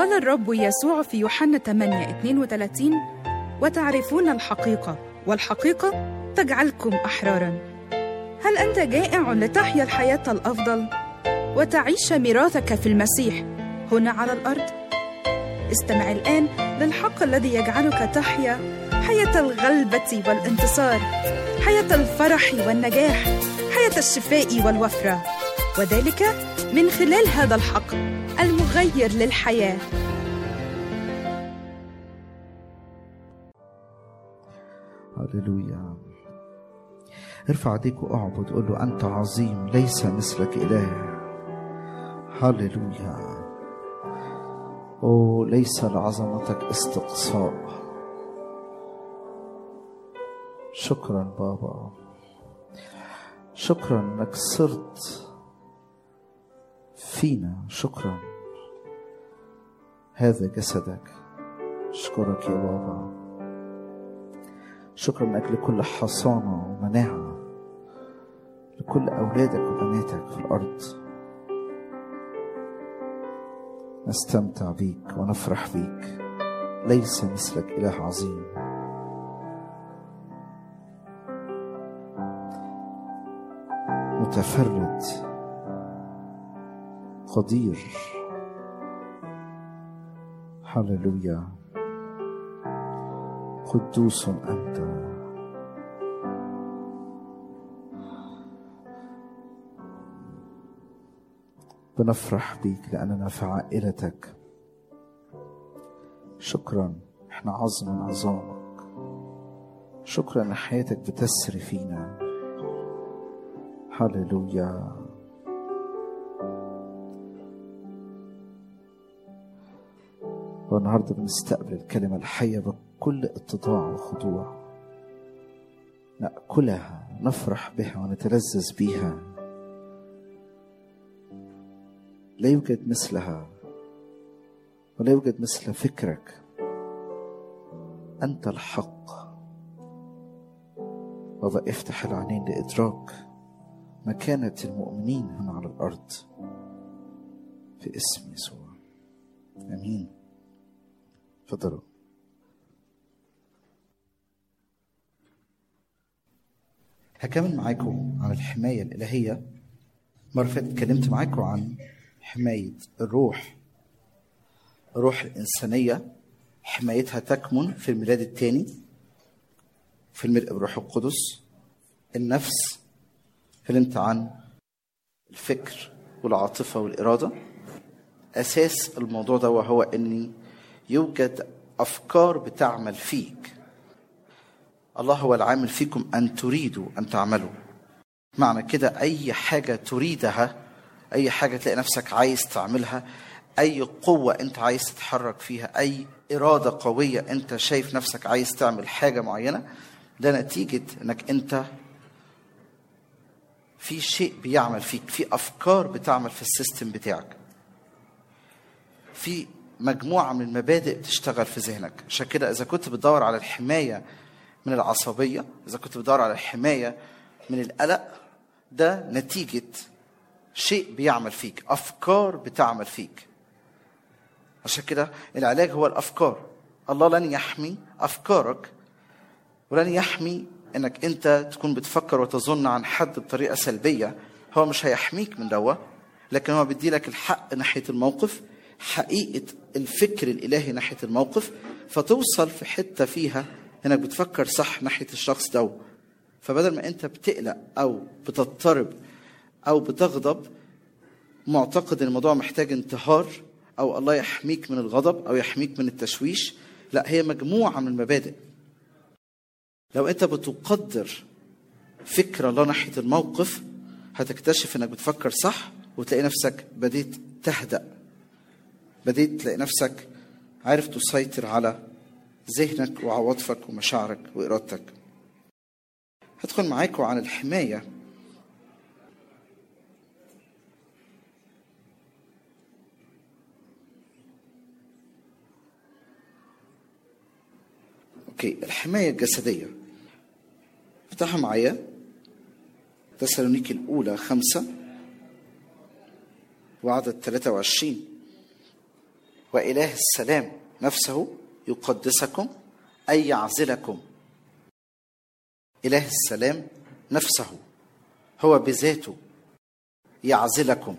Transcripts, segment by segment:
قال الرب يسوع في يوحنا 8 32 وتعرفون الحقيقة والحقيقة تجعلكم أحرارا هل أنت جائع لتحيا الحياة الأفضل وتعيش ميراثك في المسيح هنا على الأرض؟ استمع الآن للحق الذي يجعلك تحيا حياة الغلبة والانتصار حياة الفرح والنجاح حياة الشفاء والوفرة وذلك من خلال هذا الحق المغير للحياه هللويا ارفع ايديك واعبد قول له انت عظيم ليس مثلك اله هللويا او ليس لعظمتك استقصاء شكرا بابا شكرا انك صرت فينا شكرا هذا جسدك اشكرك يا بابا شكرا من اجل كل حصانه ومناعه لكل اولادك وبناتك في الارض نستمتع بيك ونفرح بيك ليس مثلك اله عظيم متفرد قدير هللويا قدوس انت بنفرح بيك لاننا في عائلتك شكرا احنا عظم من عظامك شكرا ان حياتك بتسري فينا هللويا والنهارده بنستقبل الكلمة الحية بكل اتضاع وخضوع نأكلها نفرح بها ونتلذذ بها لا يوجد مثلها ولا يوجد مثل فكرك أنت الحق بابا افتح العينين لإدراك مكانة المؤمنين هنا على الأرض في اسم يسوع آمين تفضلوا هكمل معاكم عن الحماية الإلهية مرة فاتت اتكلمت معاكم عن حماية الروح الروح الإنسانية حمايتها تكمن في الميلاد الثاني في الملء بروح القدس النفس اتكلمت عن الفكر والعاطفة والإرادة أساس الموضوع ده وهو أن يوجد أفكار بتعمل فيك الله هو العامل فيكم أن تريدوا أن تعملوا معنى كده أي حاجة تريدها أي حاجة تلاقي نفسك عايز تعملها أي قوة أنت عايز تتحرك فيها أي إرادة قوية أنت شايف نفسك عايز تعمل حاجة معينة ده نتيجة أنك أنت في شيء بيعمل فيك في أفكار بتعمل في السيستم بتاعك في مجموعة من المبادئ بتشتغل في ذهنك عشان كده إذا كنت بتدور على الحماية من العصبية إذا كنت بتدور على الحماية من القلق ده نتيجة شيء بيعمل فيك أفكار بتعمل فيك عشان كده العلاج هو الأفكار الله لن يحمي أفكارك ولن يحمي انك انت تكون بتفكر وتظن عن حد بطريقه سلبيه هو مش هيحميك من دوا لكن هو بيدي لك الحق ناحيه الموقف حقيقه الفكر الالهي ناحيه الموقف فتوصل في حته فيها انك بتفكر صح ناحيه الشخص ده فبدل ما انت بتقلق او بتضطرب او بتغضب معتقد ان الموضوع محتاج انتهار او الله يحميك من الغضب او يحميك من التشويش لا هي مجموعه من المبادئ لو انت بتقدر فكره الله ناحيه الموقف هتكتشف انك بتفكر صح وتلاقي نفسك بديت تهدأ بديت تلاقي نفسك عارف تسيطر على ذهنك وعواطفك ومشاعرك وإرادتك هدخل معاكم عن الحماية اوكي الحماية الجسدية افتحوا معايا تسالونيكي الأولى خمسة وعدد 23 وإله السلام نفسه يقدسكم أي يعزلكم إله السلام نفسه هو بذاته يعزلكم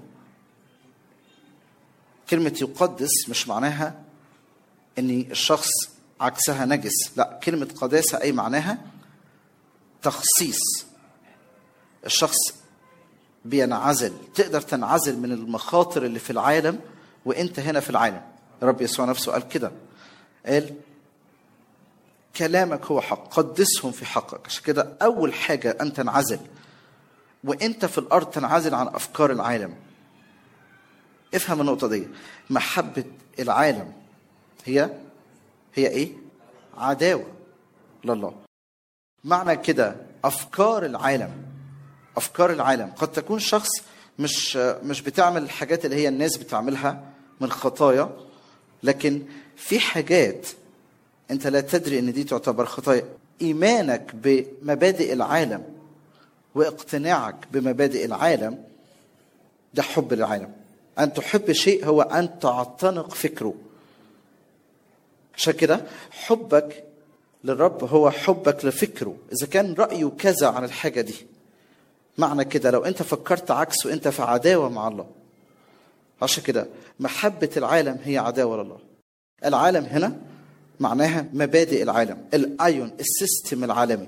كلمة يقدس مش معناها ان الشخص عكسها نجس لا كلمة قداسة اي معناها تخصيص الشخص بينعزل تقدر تنعزل من المخاطر اللي في العالم وانت هنا في العالم رب يسوع نفسه قال كده قال كلامك هو حق قدسهم في حقك عشان كده اول حاجة ان تنعزل وانت في الارض تنعزل عن افكار العالم افهم النقطة دي محبة العالم هي هي ايه؟ عداوة لله معنى كده افكار العالم افكار العالم قد تكون شخص مش مش بتعمل الحاجات اللي هي الناس بتعملها من خطايا لكن في حاجات انت لا تدري ان دي تعتبر خطايا ايمانك بمبادئ العالم واقتناعك بمبادئ العالم ده حب للعالم ان تحب شيء هو ان تعتنق فكره عشان كده حبك للرب هو حبك لفكره اذا كان رايه كذا عن الحاجه دي معنى كده لو انت فكرت عكسه انت في عداوه مع الله عشان كده محبه العالم هي عداوه لله العالم هنا معناها مبادئ العالم الايون السيستم العالمي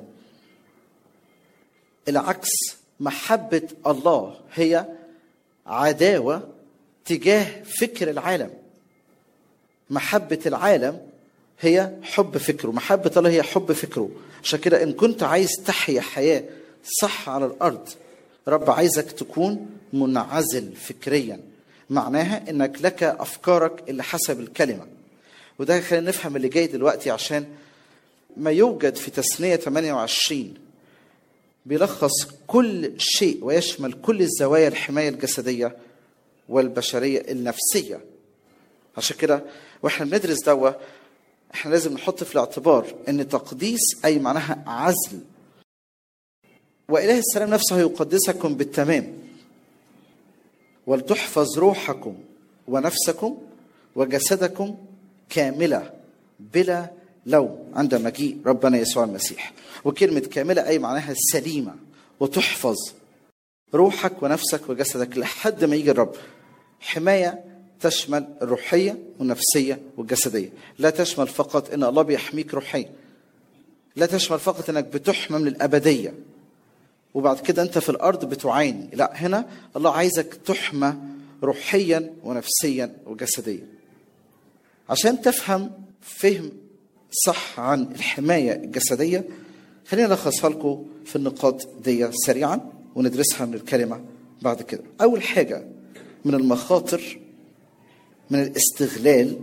العكس محبه الله هي عداوه تجاه فكر العالم محبه العالم هي حب فكره محبه الله هي حب فكره عشان كده ان كنت عايز تحيا حياه صح على الارض رب عايزك تكون منعزل فكريا معناها انك لك افكارك اللي حسب الكلمه وده خلينا نفهم اللي جاي دلوقتي عشان ما يوجد في تثنية 28 بيلخص كل شيء ويشمل كل الزوايا الحماية الجسدية والبشرية النفسية عشان كده واحنا بندرس دوا احنا لازم نحط في الاعتبار ان تقديس اي معناها عزل وإله السلام نفسه يقدسكم بالتمام ولتحفظ روحكم ونفسكم وجسدكم كاملة بلا لوم عند مجيء ربنا يسوع المسيح وكلمة كاملة أي معناها سليمة وتحفظ روحك ونفسك وجسدك لحد ما يجي الرب حماية تشمل الروحية والنفسية والجسدية لا تشمل فقط أن الله بيحميك روحيا لا تشمل فقط أنك بتحمى من الأبدية وبعد كده أنت في الأرض بتعاني لا هنا الله عايزك تحمى روحيا ونفسيا وجسديا عشان تفهم فهم صح عن الحماية الجسدية خلينا نلخصها لكم في النقاط دي سريعا وندرسها من الكلمة بعد كده أول حاجة من المخاطر من الاستغلال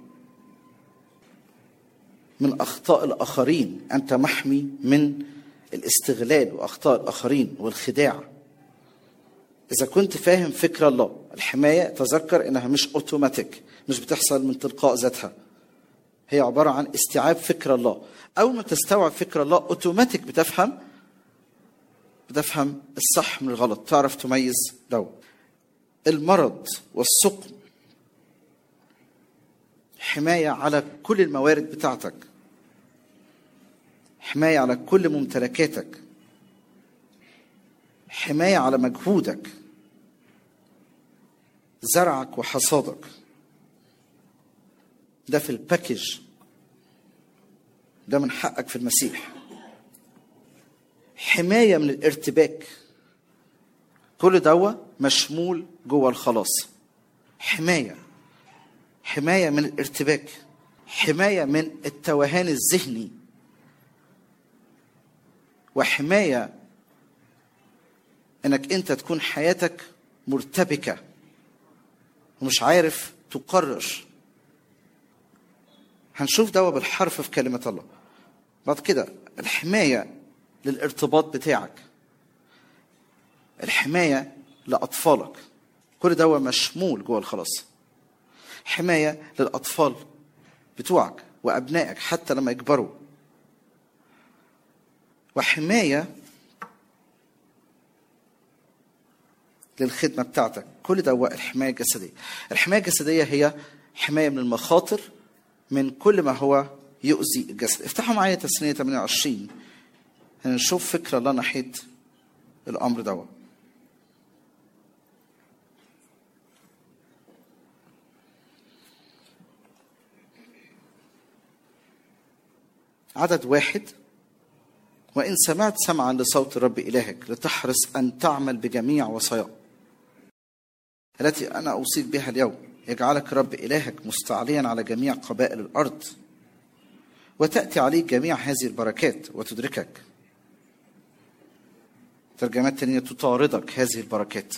من أخطاء الآخرين أنت محمي من الاستغلال وأخطاء الآخرين والخداع إذا كنت فاهم فكر الله الحماية تذكر إنها مش أوتوماتيك مش بتحصل من تلقاء ذاتها هي عبارة عن استيعاب فكر الله أول ما تستوعب فكر الله أوتوماتيك بتفهم بتفهم الصح من الغلط تعرف تميز ده المرض والسقم حماية على كل الموارد بتاعتك حماية على كل ممتلكاتك حماية على مجهودك زرعك وحصادك ده في الباكج ده من حقك في المسيح حماية من الارتباك كل دوا مشمول جوه الخلاص حماية حماية من الارتباك حماية من التوهان الذهني وحماية انك انت تكون حياتك مرتبكة ومش عارف تقرر هنشوف دوا بالحرف في كلمة الله بعد كده الحماية للارتباط بتاعك الحماية لأطفالك كل دوا مشمول جوه الخلاص حماية للأطفال بتوعك وأبنائك حتى لما يكبروا وحماية للخدمة بتاعتك كل ده الحماية الجسدية الحماية الجسدية هي حماية من المخاطر من كل ما هو يؤذي الجسد افتحوا معايا تسنية 28 هنشوف فكرة الله ناحية الأمر دوت عدد واحد وإن سمعت سمعا لصوت الرب إلهك لتحرص أن تعمل بجميع وصاياه التي أنا أوصيك بها اليوم يجعلك رب إلهك مستعليا على جميع قبائل الأرض وتأتي عليك جميع هذه البركات وتدركك ترجمات تانية تطاردك هذه البركات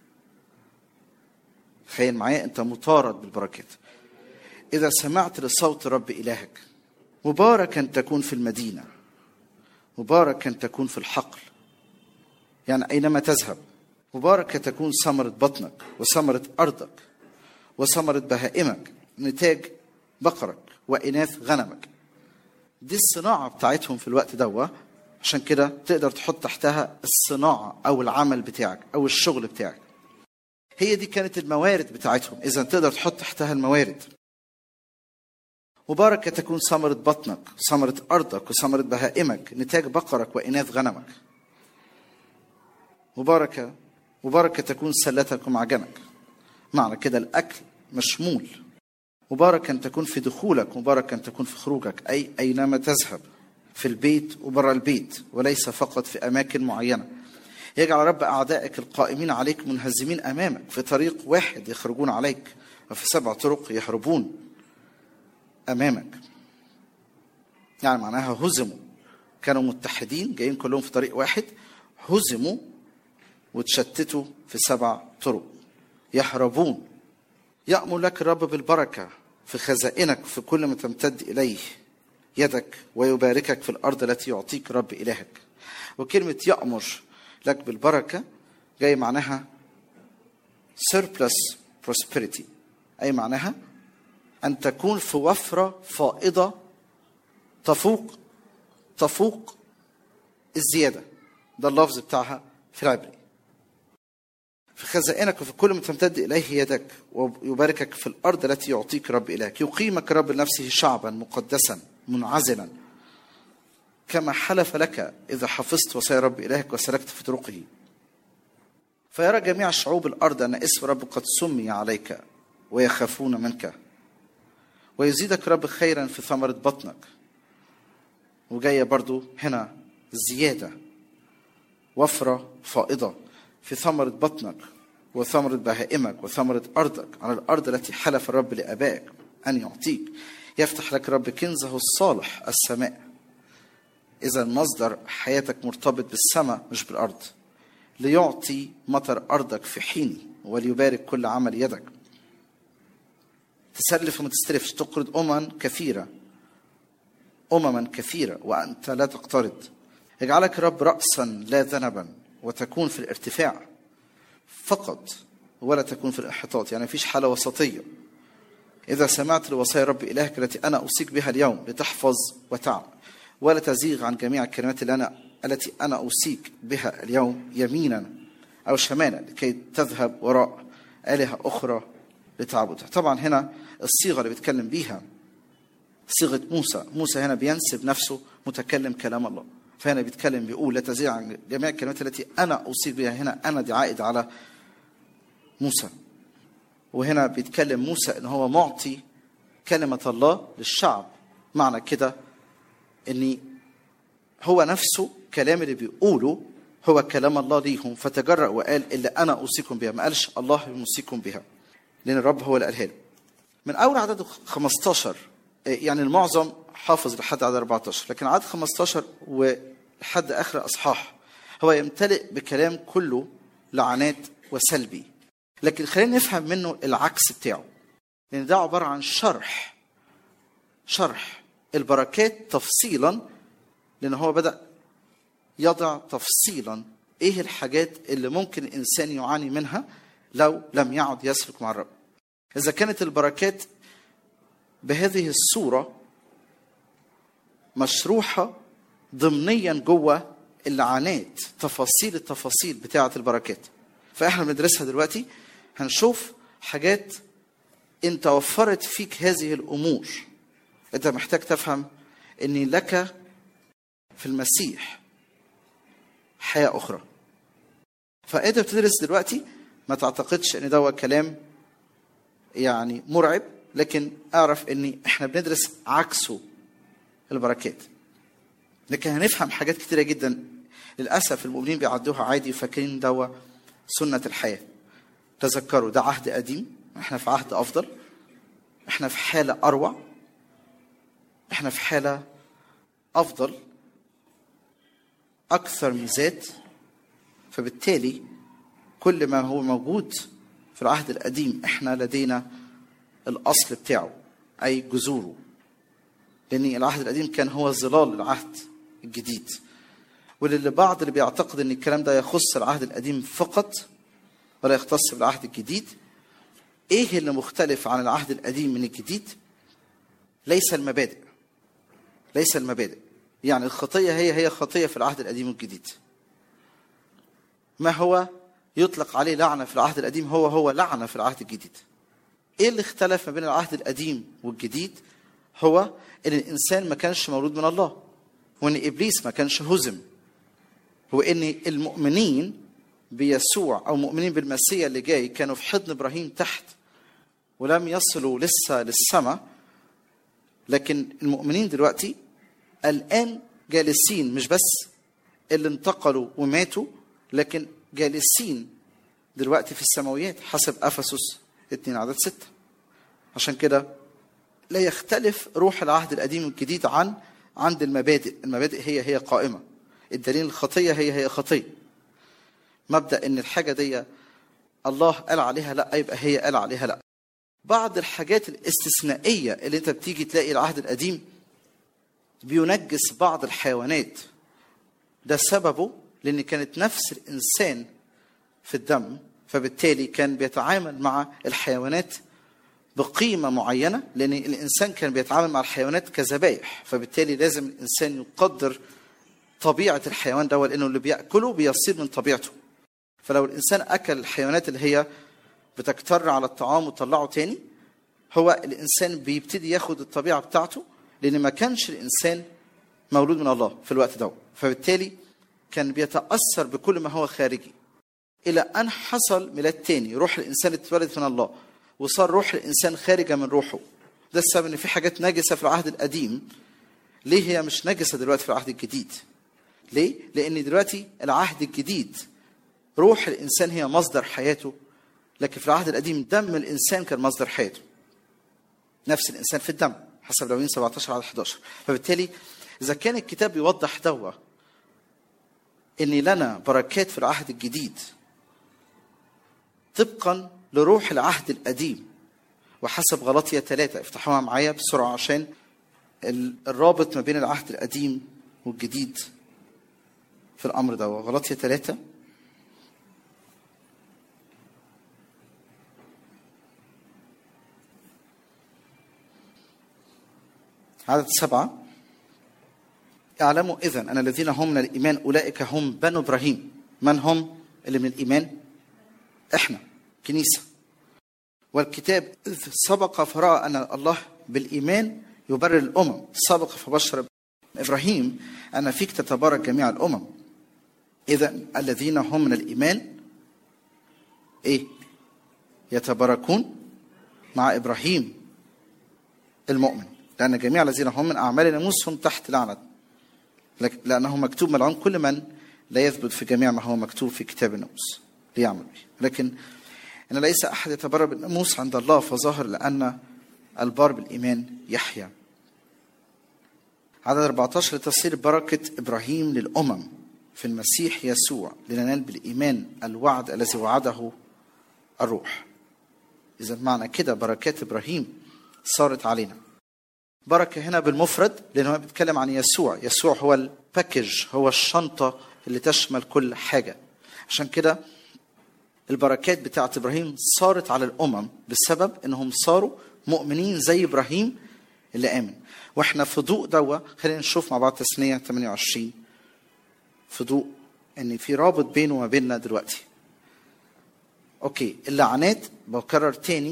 تخيل معايا أنت مطارد بالبركات إذا سمعت لصوت رب إلهك مباركا تكون في المدينة مباركا تكون في الحقل يعني أينما تذهب مباركة تكون ثمرة بطنك وثمرة أرضك وثمرة بهائمك نتاج بقرك وإناث غنمك دي الصناعة بتاعتهم في الوقت دوا عشان كده تقدر تحط تحتها الصناعة أو العمل بتاعك أو الشغل بتاعك هي دي كانت الموارد بتاعتهم إذا تقدر تحط تحتها الموارد مباركة تكون ثمرة بطنك ثمرة أرضك وثمرة بهائمك نتاج بقرك وإناث غنمك مباركة مباركة تكون سلتك ومعجنك معنى كده الأكل مشمول مباركا تكون في دخولك مباركا تكون في خروجك أي أينما تذهب في البيت وبرا البيت وليس فقط في أماكن معينة يجعل رب أعدائك القائمين عليك منهزمين أمامك في طريق واحد يخرجون عليك وفي سبع طرق يهربون أمامك يعني معناها هزموا كانوا متحدين جايين كلهم في طريق واحد هزموا وتشتتوا في سبع طرق يهربون يأمر لك الرب بالبركة في خزائنك في كل ما تمتد إليه يدك ويباركك في الأرض التي يعطيك رب إلهك وكلمة يأمر لك بالبركة جاي معناها surplus prosperity أي معناها أن تكون في وفرة فائضة تفوق تفوق الزيادة ده اللفظ بتاعها في العبري في خزائنك وفي كل ما تمتد إليه يدك ويباركك في الأرض التي يعطيك رب إلهك يقيمك رب لنفسه شعبا مقدسا منعزلا كما حلف لك إذا حفظت وصايا رب إلهك وسلكت في طرقه فيرى جميع شعوب الأرض أن اسم رب قد سمي عليك ويخافون منك ويزيدك رب خيرا في ثمرة بطنك وجاية برضو هنا زيادة وفرة فائضة في ثمرة بطنك وثمرة بهائمك وثمرة أرضك على الأرض التي حلف الرب لآبائك أن يعطيك يفتح لك رب كنزه الصالح السماء إذا مصدر حياتك مرتبط بالسماء مش بالأرض ليعطي مطر أرضك في حينه وليبارك كل عمل يدك تسلف وما تستلفش تقرض أمما كثيرة أمما كثيرة وأنت لا تقترض يجعلك رب رأسا لا ذنبا وتكون في الارتفاع فقط ولا تكون في الانحطاط يعني مفيش حالة وسطية إذا سمعت لوصايا رب إلهك التي أنا أوصيك بها اليوم لتحفظ وتعمل ولا تزيغ عن جميع الكلمات اللي أنا التي أنا أوصيك بها اليوم يمينا أو شمالا لكي تذهب وراء آلهة أخرى لتعبدها طبعا هنا الصيغة اللي بيتكلم بيها صيغة موسى موسى هنا بينسب نفسه متكلم كلام الله فهنا بيتكلم بيقول لا تزيع عن جميع الكلمات التي انا اوصيك بها هنا انا دي عائد على موسى وهنا بيتكلم موسى ان هو معطي كلمه الله للشعب معنى كده ان هو نفسه كلام اللي بيقوله هو كلام الله ليهم فتجرأ وقال اللي انا اوصيكم بها ما قالش الله يوصيكم بها لان الرب هو اللي قالها له من اول عدد 15 يعني المعظم حافظ لحد عدد 14 لكن عدد 15 ولحد اخر اصحاح هو يمتلئ بكلام كله لعنات وسلبي لكن خلينا نفهم منه العكس بتاعه لان ده عباره عن شرح شرح البركات تفصيلا لان هو بدا يضع تفصيلا ايه الحاجات اللي ممكن الانسان يعاني منها لو لم يعد يسلك مع الرب اذا كانت البركات بهذه الصوره مشروحه ضمنيا جوه اللعنات تفاصيل التفاصيل بتاعه البركات فاحنا بندرسها دلوقتي هنشوف حاجات ان توفرت فيك هذه الامور انت محتاج تفهم ان لك في المسيح حياه اخرى فانت بتدرس دلوقتي ما تعتقدش ان ده كلام يعني مرعب لكن اعرف ان احنا بندرس عكسه البركات لكن هنفهم حاجات كتيرة جدا للأسف المؤمنين بيعدوها عادي وفاكرين دوا سنة الحياة تذكروا ده عهد قديم احنا في عهد أفضل احنا في حالة أروع احنا في حالة أفضل أكثر ميزات فبالتالي كل ما هو موجود في العهد القديم احنا لدينا الأصل بتاعه أي جذوره لأن العهد القديم كان هو ظلال العهد الجديد وللبعض اللي بيعتقد ان الكلام ده يخص العهد القديم فقط ولا يختص بالعهد الجديد ايه اللي مختلف عن العهد القديم من الجديد ليس المبادئ ليس المبادئ يعني الخطيه هي هي خطيه في العهد القديم والجديد ما هو يطلق عليه لعنه في العهد القديم هو هو لعنه في العهد الجديد ايه اللي اختلف ما بين العهد القديم والجديد هو ان الانسان ما كانش مولود من الله وان ابليس ما كانش هزم وان المؤمنين بيسوع او مؤمنين بالمسيح اللي جاي كانوا في حضن ابراهيم تحت ولم يصلوا لسه للسماء لكن المؤمنين دلوقتي الان جالسين مش بس اللي انتقلوا وماتوا لكن جالسين دلوقتي في السماويات حسب افسس 2 عدد 6 عشان كده لا يختلف روح العهد القديم والجديد عن عند المبادئ المبادئ هي هي قائمه الدليل الخطيه هي هي خطيه مبدا ان الحاجه دي الله قال عليها لا يبقى هي قال عليها لا بعض الحاجات الاستثنائيه اللي انت بتيجي تلاقي العهد القديم بينجس بعض الحيوانات ده سببه لان كانت نفس الانسان في الدم فبالتالي كان بيتعامل مع الحيوانات بقيمه معينه لان الانسان كان بيتعامل مع الحيوانات كذبائح فبالتالي لازم الانسان يقدر طبيعه الحيوان ده لانه اللي بياكله بيصير من طبيعته فلو الانسان اكل الحيوانات اللي هي بتكتر على الطعام وتطلعه تاني هو الانسان بيبتدي ياخد الطبيعه بتاعته لان ما كانش الانسان مولود من الله في الوقت ده فبالتالي كان بيتاثر بكل ما هو خارجي الى ان حصل ميلاد تاني روح الانسان اتولد من الله وصار روح الانسان خارجه من روحه ده السبب ان في حاجات نجسه في العهد القديم ليه هي مش نجسه دلوقتي في العهد الجديد ليه لان دلوقتي العهد الجديد روح الانسان هي مصدر حياته لكن في العهد القديم دم الانسان كان مصدر حياته نفس الانسان في الدم حسب لوين 17 على 11 فبالتالي اذا كان الكتاب بيوضح دوا ان لنا بركات في العهد الجديد طبقا لروح العهد القديم وحسب غلطية ثلاثة افتحوها معايا بسرعة عشان الرابط ما بين العهد القديم والجديد في الأمر ده غلطية ثلاثة عدد سبعة اعلموا إذا أن الذين هم من الإيمان أولئك هم بنو إبراهيم من هم اللي من الإيمان إحنا كنيسة والكتاب إذ سبق فرأى أن الله بالإيمان يبرر الأمم سبق فبشر إبراهيم أن فيك تتبارك جميع الأمم إذا الذين هم من الإيمان إيه يتباركون مع إبراهيم المؤمن لأن جميع الذين هم من أعمال الناموس هم تحت لعنة لأنه مكتوب ملعون كل من لا يثبت في جميع ما هو مكتوب في كتاب الناموس ليعمل به لكن ان ليس احد يتبرر بالناموس عند الله فظاهر لان البار بالايمان يحيا عدد 14 لتصير بركه ابراهيم للامم في المسيح يسوع لننال بالايمان الوعد الذي وعده الروح اذا معنى كده بركات ابراهيم صارت علينا بركه هنا بالمفرد لانه بيتكلم عن يسوع يسوع هو الباكج هو الشنطه اللي تشمل كل حاجه عشان كده البركات بتاعت ابراهيم صارت على الامم بسبب انهم صاروا مؤمنين زي ابراهيم اللي امن واحنا في ضوء دوا خلينا نشوف مع بعض تثنيه 28 في ضوء ان في رابط بينه وما بيننا دلوقتي اوكي اللعنات بكرر تاني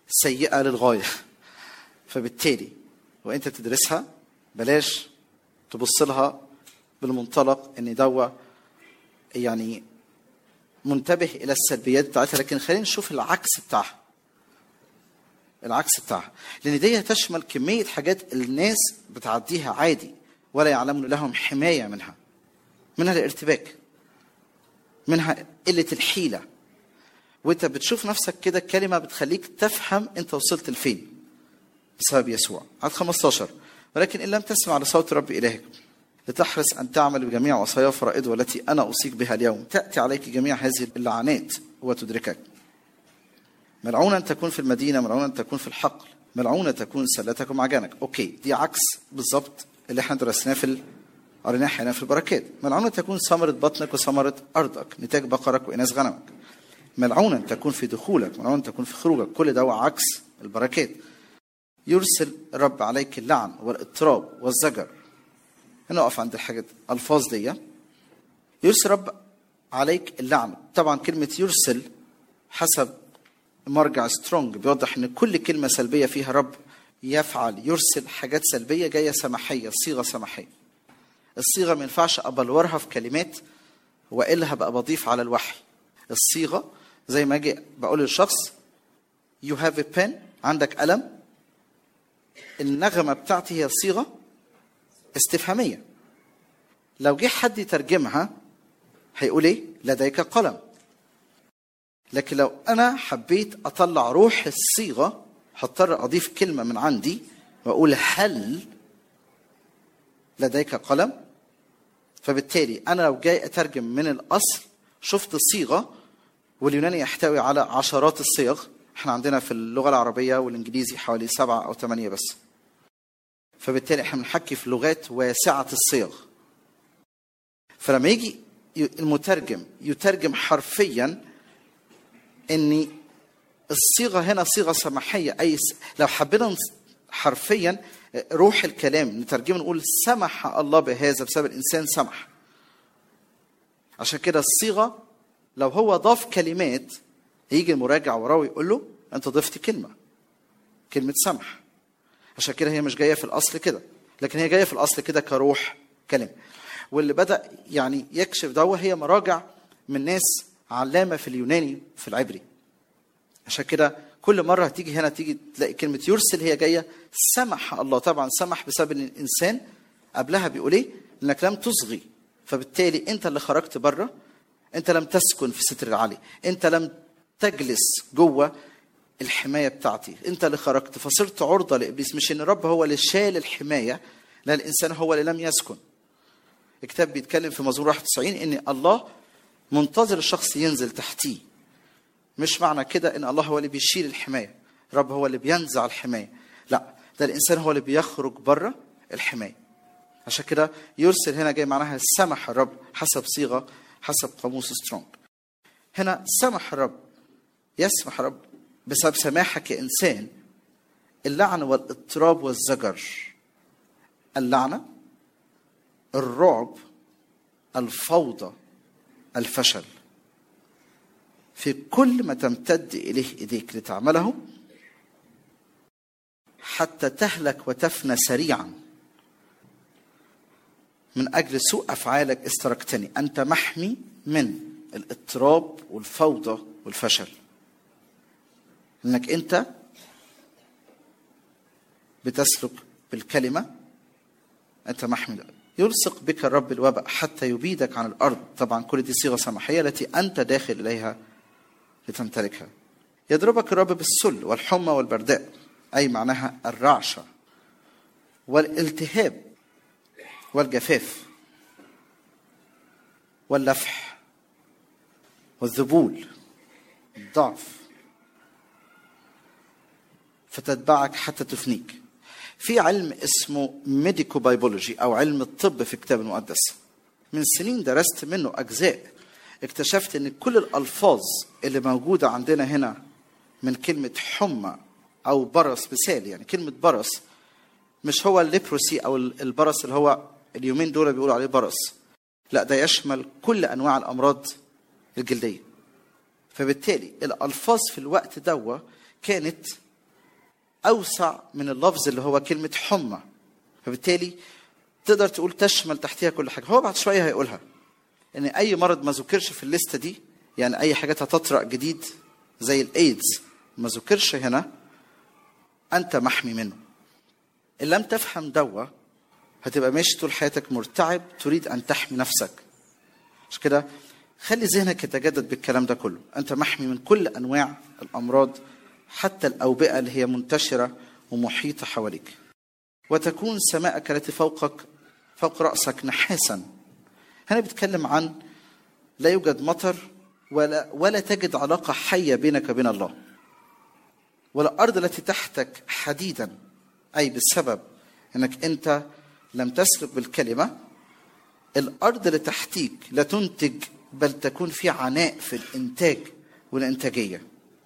سيئه للغايه فبالتالي وانت تدرسها بلاش تبص لها بالمنطلق ان دوا يعني منتبه الى السلبيات بتاعتها لكن خلينا نشوف العكس بتاعها العكس بتاعها لان دي تشمل كميه حاجات الناس بتعديها عادي ولا يعلمون لهم حمايه منها منها الارتباك منها قله الحيله وانت بتشوف نفسك كده كلمه بتخليك تفهم انت وصلت لفين بسبب يسوع عدد 15 ولكن ان لم تسمع لصوت رب الهك لتحرص ان تعمل بجميع وصايا وفرائضه التي انا اوصيك بها اليوم تاتي عليك جميع هذه اللعنات وتدركك ملعونا تكون في المدينه ملعونا تكون في الحقل ملعونه تكون سلتك ومعجنك اوكي دي عكس بالظبط اللي احنا درسناه في ال- قريناه هنا في البركات ملعونه تكون ثمره بطنك وثمره ارضك نتاج بقرك واناث غنمك ملعونا تكون في دخولك ملعونا تكون في خروجك كل ده هو عكس البركات يرسل الرب عليك اللعن والاضطراب والزجر هنا اقف عند الحاجات الفاظ دي يرسل رب عليك اللعن طبعا كلمه يرسل حسب مرجع سترونج بيوضح ان كل كلمه سلبيه فيها رب يفعل يرسل حاجات سلبيه جايه سماحيه صيغه سماحيه الصيغه ما ينفعش ابلورها في كلمات والا هبقى بضيف على الوحي الصيغه زي ما اجي بقول للشخص يو هاف a pen عندك قلم النغمه بتاعتي هي صيغه استفهاميه لو جه حد يترجمها هيقول ايه لديك قلم لكن لو انا حبيت اطلع روح الصيغه هضطر اضيف كلمه من عندي واقول هل لديك قلم فبالتالي انا لو جاي اترجم من الاصل شفت صيغه واليوناني يحتوي على عشرات الصيغ احنا عندنا في اللغه العربيه والانجليزي حوالي سبعه او ثمانيه بس فبالتالي احنا بنحكي في لغات واسعه الصيغ فلما يجي المترجم يترجم حرفيا ان الصيغه هنا صيغه سماحيه اي س- لو حبينا نص- حرفيا روح الكلام نترجمه نقول سمح الله بهذا بسبب الانسان سمح عشان كده الصيغه لو هو ضاف كلمات هيجي المراجع وراه ويقول له انت ضفت كلمه كلمه سمح عشان كده هي مش جايه في الاصل كده لكن هي جايه في الاصل كده كروح كلمه واللي بدا يعني يكشف ده هي مراجع من ناس علامه في اليوناني في العبري عشان كده كل مره هتيجي هنا تيجي تلاقي كلمه يرسل هي جايه سمح الله طبعا سمح بسبب ان الانسان قبلها بيقول ايه؟ انك لم تصغي فبالتالي انت اللي خرجت بره انت لم تسكن في ستر العلي انت لم تجلس جوه الحمايه بتاعتي انت اللي خرجت فصرت عرضه لابليس مش ان الرب هو اللي شال الحمايه لا الانسان هو اللي لم يسكن الكتاب بيتكلم في مزمور 91 ان الله منتظر الشخص ينزل تحتيه مش معنى كده ان الله هو اللي بيشيل الحمايه الرب هو اللي بينزع الحمايه لا ده الانسان هو اللي بيخرج بره الحمايه عشان كده يرسل هنا جاي معناها سمح الرب حسب صيغه حسب قاموس سترونج هنا سمح الرب يسمح الرب بسبب سماحك يا انسان اللعن والاضطراب والزجر اللعنه الرعب الفوضى الفشل في كل ما تمتد اليه ايديك لتعمله حتى تهلك وتفنى سريعا من اجل سوء افعالك استركتني انت محمي من الاضطراب والفوضى والفشل انك انت بتسلك بالكلمه انت محمي يلصق بك الرب الوباء حتى يبيدك عن الارض طبعا كل دي صيغه سماحيه التي انت داخل اليها لتمتلكها يضربك الرب بالسل والحمى والبرداء اي معناها الرعشه والالتهاب والجفاف واللفح والذبول الضعف فتتبعك حتى تفنيك في علم اسمه ميديكو بايبولوجي او علم الطب في الكتاب المقدس من سنين درست منه اجزاء اكتشفت ان كل الالفاظ اللي موجوده عندنا هنا من كلمه حمى او برص مثال يعني كلمه برص مش هو الليبروسي او البرص اللي هو اليومين دول بيقولوا عليه برص لا ده يشمل كل انواع الامراض الجلديه فبالتالي الالفاظ في الوقت دوا كانت اوسع من اللفظ اللي هو كلمه حمى فبالتالي تقدر تقول تشمل تحتها كل حاجه هو بعد شويه هيقولها ان اي مرض ما ذكرش في الليسته دي يعني اي حاجات هتطرأ جديد زي الايدز ما ذكرش هنا انت محمي منه ان لم تفهم دوا هتبقى ماشي طول حياتك مرتعب تريد ان تحمي نفسك مش كده خلي ذهنك يتجدد بالكلام ده كله انت محمي من كل انواع الامراض حتى الاوبئه اللي هي منتشره ومحيطه حواليك وتكون سماءك التي فوقك فوق راسك نحاسا هنا بيتكلم عن لا يوجد مطر ولا ولا تجد علاقه حيه بينك وبين الله والارض التي تحتك حديدا اي بسبب انك انت لم تسلك بالكلمه الارض اللي تحتيك لا تنتج بل تكون في عناء في الانتاج والانتاجيه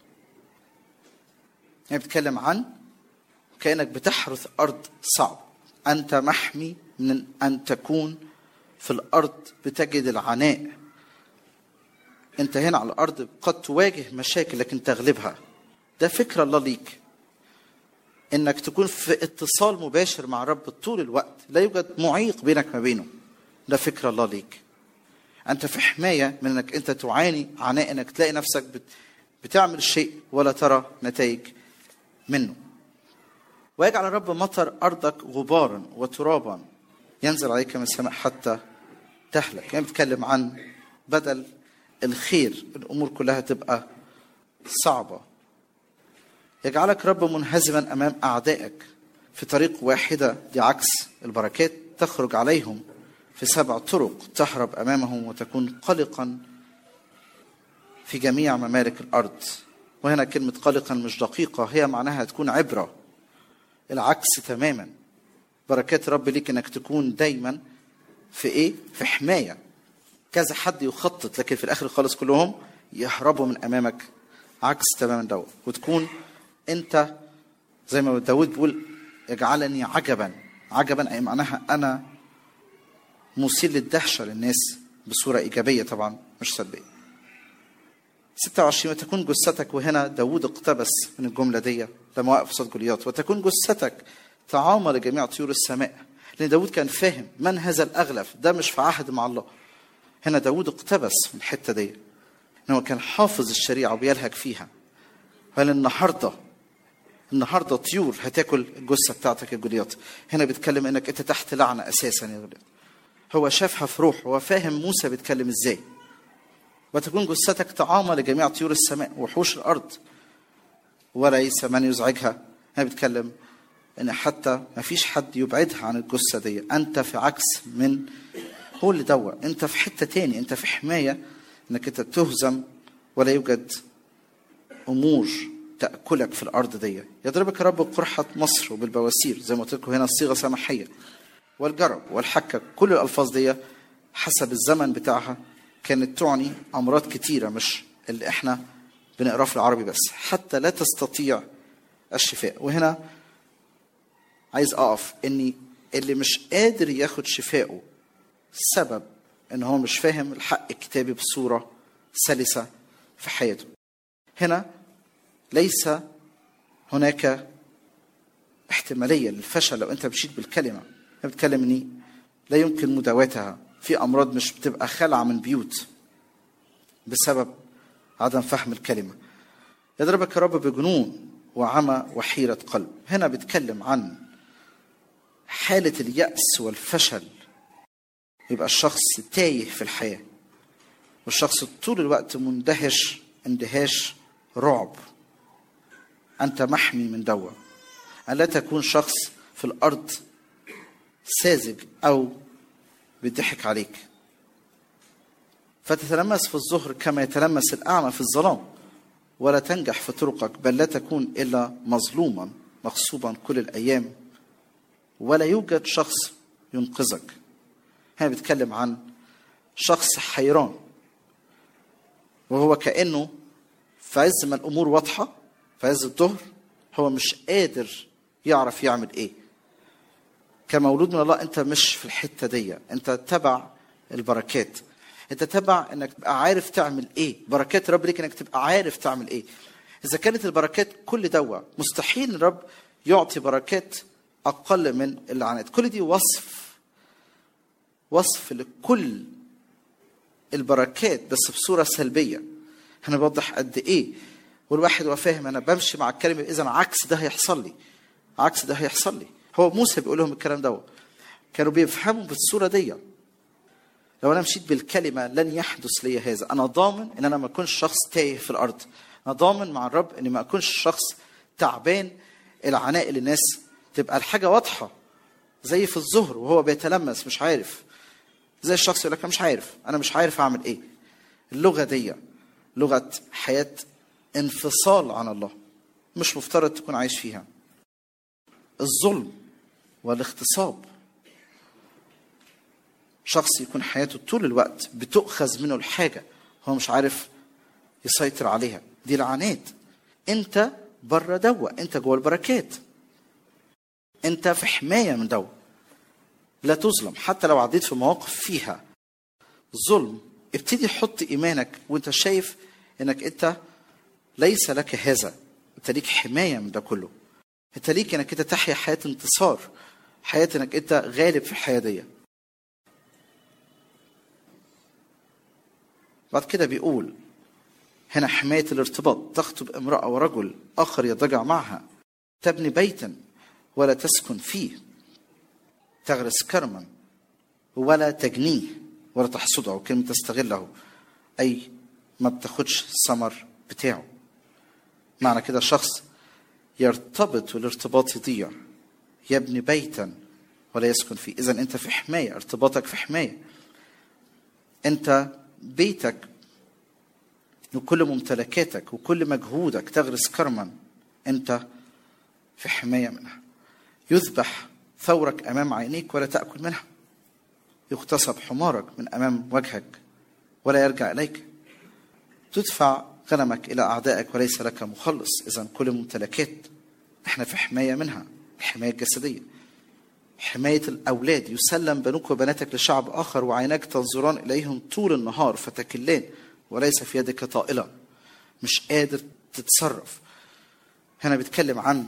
يعني بتكلم عن كانك بتحرث ارض صعب انت محمي من ان تكون في الارض بتجد العناء انت هنا على الارض قد تواجه مشاكل لكن تغلبها ده فكر الله ليك انك تكون في اتصال مباشر مع الرب طول الوقت لا يوجد معيق بينك ما بينه ده فكر الله ليك انت في حمايه من انك انت تعاني عناء انك تلاقي نفسك بت بتعمل شيء ولا ترى نتائج منه ويجعل الرب مطر ارضك غبارا وترابا ينزل عليك من السماء حتى تهلك يعني بتكلم عن بدل الخير الامور كلها تبقى صعبه يجعلك رب منهزما امام اعدائك في طريق واحده دي عكس البركات تخرج عليهم في سبع طرق تهرب امامهم وتكون قلقا في جميع ممالك الارض وهنا كلمه قلقا مش دقيقه هي معناها تكون عبره العكس تماما بركات رب ليك انك تكون دايما في ايه في حمايه كذا حد يخطط لكن في الاخر خالص كلهم يهربوا من امامك عكس تماما دوت وتكون انت زي ما داود بيقول اجعلني عجبا عجبا اي معناها انا مثير للدهشه للناس بصوره ايجابيه طبعا مش سلبيه 26 وتكون جثتك وهنا داود اقتبس من الجمله دي لما وقف قصاد جولياط وتكون جثتك طعاما لجميع طيور السماء لان داود كان فاهم من هذا الاغلف ده مش في عهد مع الله هنا داود اقتبس من الحته دي ان هو كان حافظ الشريعه وبيلهج فيها قال النهارده النهارده طيور هتاكل الجثه بتاعتك يا جولياط هنا بيتكلم انك انت تحت لعنه اساسا يا جولياط هو شافها في روحه هو فاهم موسى بيتكلم ازاي وتكون جثتك طعاما لجميع طيور السماء وحوش الارض وليس من يزعجها هنا بيتكلم ان حتى ما فيش حد يبعدها عن الجثه دي انت في عكس من هو اللي دوا انت في حته تاني انت في حمايه انك انت تهزم ولا يوجد امور تاكلك في الارض دي يضربك رب بقرحه مصر وبالبواسير زي ما قلت لكم هنا الصيغه سماحيه والجرب والحكه كل الالفاظ دي حسب الزمن بتاعها كانت تعني امراض كتيره مش اللي احنا بنقراه في العربي بس حتى لا تستطيع الشفاء وهنا عايز اقف اني اللي مش قادر ياخد شفائه سبب ان هو مش فاهم الحق الكتابي بصوره سلسه في حياته هنا ليس هناك احتماليه للفشل لو انت مشيت بالكلمه انا بتكلم اني لا يمكن مداواتها في امراض مش بتبقى خلعه من بيوت بسبب عدم فهم الكلمه يضربك الرب بجنون وعمى وحيره قلب هنا بيتكلم عن حاله الياس والفشل يبقى الشخص تايه في الحياه والشخص طول الوقت مندهش اندهاش رعب انت محمي من دوا الا تكون شخص في الارض ساذج او بيضحك عليك فتتلمس في الظهر كما يتلمس الاعمى في الظلام ولا تنجح في طرقك بل لا تكون الا مظلوما مغصوبا كل الايام ولا يوجد شخص ينقذك هنا بيتكلم عن شخص حيران وهو كانه في عز ما الامور واضحه في عز الظهر هو مش قادر يعرف يعمل ايه كمولود من الله انت مش في الحته دي انت تبع البركات انت تبع انك تبقى عارف تعمل ايه بركات رب ليك انك تبقى عارف تعمل ايه اذا كانت البركات كل دوا مستحيل الرب يعطي بركات اقل من اللعنات كل دي وصف وصف لكل البركات بس بصوره سلبيه انا بوضح قد ايه والواحد هو فاهم انا بمشي مع الكلمه اذا عكس ده هيحصل لي عكس ده هيحصل لي هو موسى بيقول لهم الكلام ده كانوا بيفهموا بالصوره دي لو انا مشيت بالكلمه لن يحدث لي هذا انا ضامن ان انا ما اكونش شخص تايه في الارض انا ضامن مع الرب اني ما اكونش شخص تعبان العناء للناس تبقى الحاجه واضحه زي في الظهر وهو بيتلمس مش عارف زي الشخص يقول لك انا مش عارف انا مش عارف اعمل ايه اللغه دي لغه حياه انفصال عن الله مش مفترض تكون عايش فيها الظلم والاغتصاب شخص يكون حياته طول الوقت بتؤخذ منه الحاجه هو مش عارف يسيطر عليها دي لعنات انت بره دوا انت جوه البركات انت في حمايه من دوا لا تظلم حتى لو عديت في مواقف فيها ظلم ابتدي حط ايمانك وانت شايف انك انت ليس لك هذا انت ليك حمايه من ده كله انت ليك انك انت تحيا حياه انتصار حياه انك انت غالب في الحياه دي بعد كده بيقول هنا حماية الارتباط تخطب امرأة ورجل آخر يضجع معها تبني بيتا ولا تسكن فيه تغرس كرما ولا تجنيه ولا تحصده كلمة تستغله أي ما بتاخدش الثمر بتاعه معنى كده شخص يرتبط والارتباط يضيع يبني بيتا ولا يسكن فيه إذا أنت في حماية ارتباطك في حماية أنت بيتك وكل ممتلكاتك وكل مجهودك تغرس كرما انت في حمايه منها يذبح ثورك امام عينيك ولا تاكل منها يغتصب حمارك من امام وجهك ولا يرجع اليك تدفع غنمك الى اعدائك وليس لك مخلص اذا كل ممتلكات احنا في حمايه منها الحمايه الجسديه حماية الأولاد يسلم بنوك وبناتك لشعب آخر وعيناك تنظران إليهم طول النهار فتكلان وليس في يدك طائلة مش قادر تتصرف هنا بيتكلم عن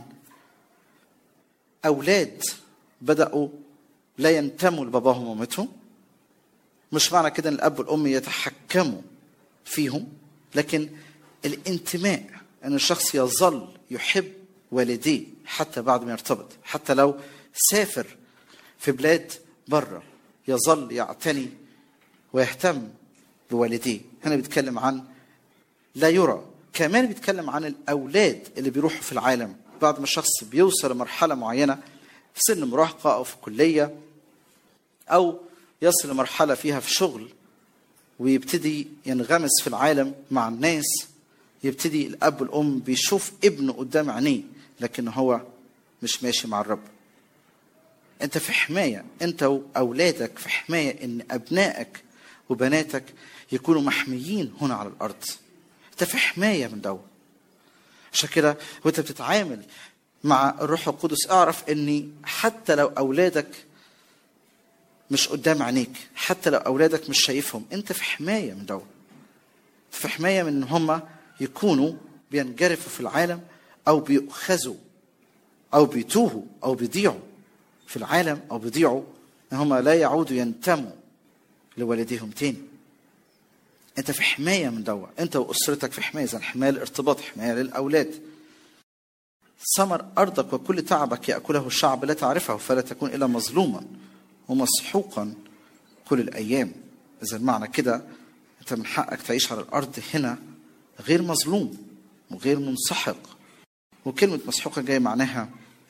أولاد بدأوا لا ينتموا لباباهم ومامتهم مش معنى كده ان الاب والام يتحكموا فيهم لكن الانتماء ان الشخص يظل يحب والديه حتى بعد ما يرتبط حتى لو سافر في بلاد بره يظل يعتني ويهتم بوالديه هنا بيتكلم عن لا يرى كمان بيتكلم عن الاولاد اللي بيروحوا في العالم بعد ما الشخص بيوصل لمرحله معينه في سن مراهقه او في كليه او يصل لمرحله فيها في شغل ويبتدي ينغمس في العالم مع الناس يبتدي الاب والام بيشوف ابنه قدام عينيه لكن هو مش ماشي مع الرب انت في حمايه انت واولادك في حمايه ان ابنائك وبناتك يكونوا محميين هنا على الارض انت في حمايه من دو عشان كده وانت بتتعامل مع الروح القدس اعرف ان حتى لو اولادك مش قدام عينيك حتى لو اولادك مش شايفهم انت في حمايه من دول في حمايه من ان هم يكونوا بينجرفوا في العالم او بيؤخذوا او بيتوهوا او بيضيعوا في العالم او بيضيعوا ان هم لا يعودوا ينتموا لوالديهم تاني انت في حمايه من دوا انت واسرتك في حمايه اذا حمايه الارتباط حمايه للاولاد ثمر ارضك وكل تعبك ياكله الشعب لا تعرفه فلا تكون الا مظلوما ومسحوقا كل الايام اذا معنى كده انت من حقك تعيش على الارض هنا غير مظلوم وغير منسحق وكلمه مسحوقا جايه معناها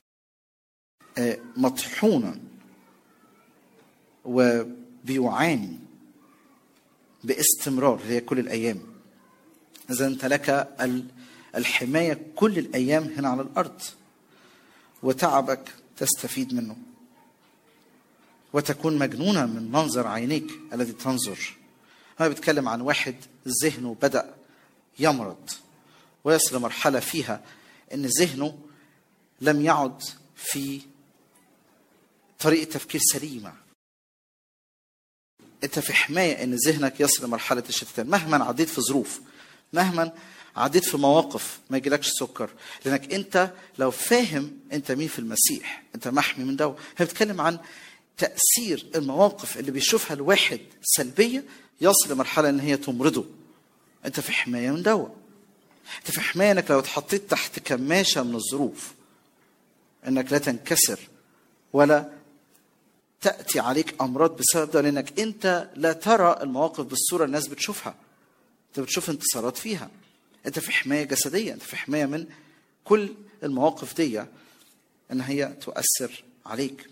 مطحونا وبيعاني باستمرار هي كل الايام اذا انت لك الحمايه كل الايام هنا على الارض وتعبك تستفيد منه وتكون مجنونا من منظر عينيك الذي تنظر هنا بيتكلم عن واحد ذهنه بدا يمرض ويصل لمرحله فيها ان ذهنه لم يعد في طريقه تفكير سليمه انت في حمايه ان ذهنك يصل لمرحله الشتات مهما عديت في ظروف مهما عديت في مواقف ما يجيلكش سكر لانك انت لو فاهم انت مين في المسيح انت محمي من ده هي بتتكلم عن تاثير المواقف اللي بيشوفها الواحد سلبيه يصل لمرحله ان هي تمرضه انت في حمايه من دوا انت في حمايه انك لو اتحطيت تحت كماشه من الظروف انك لا تنكسر ولا تاتي عليك امراض بسبب ده لانك انت لا ترى المواقف بالصوره الناس بتشوفها انت بتشوف انتصارات فيها انت في حمايه جسديه انت في حمايه من كل المواقف دي ان هي تؤثر عليك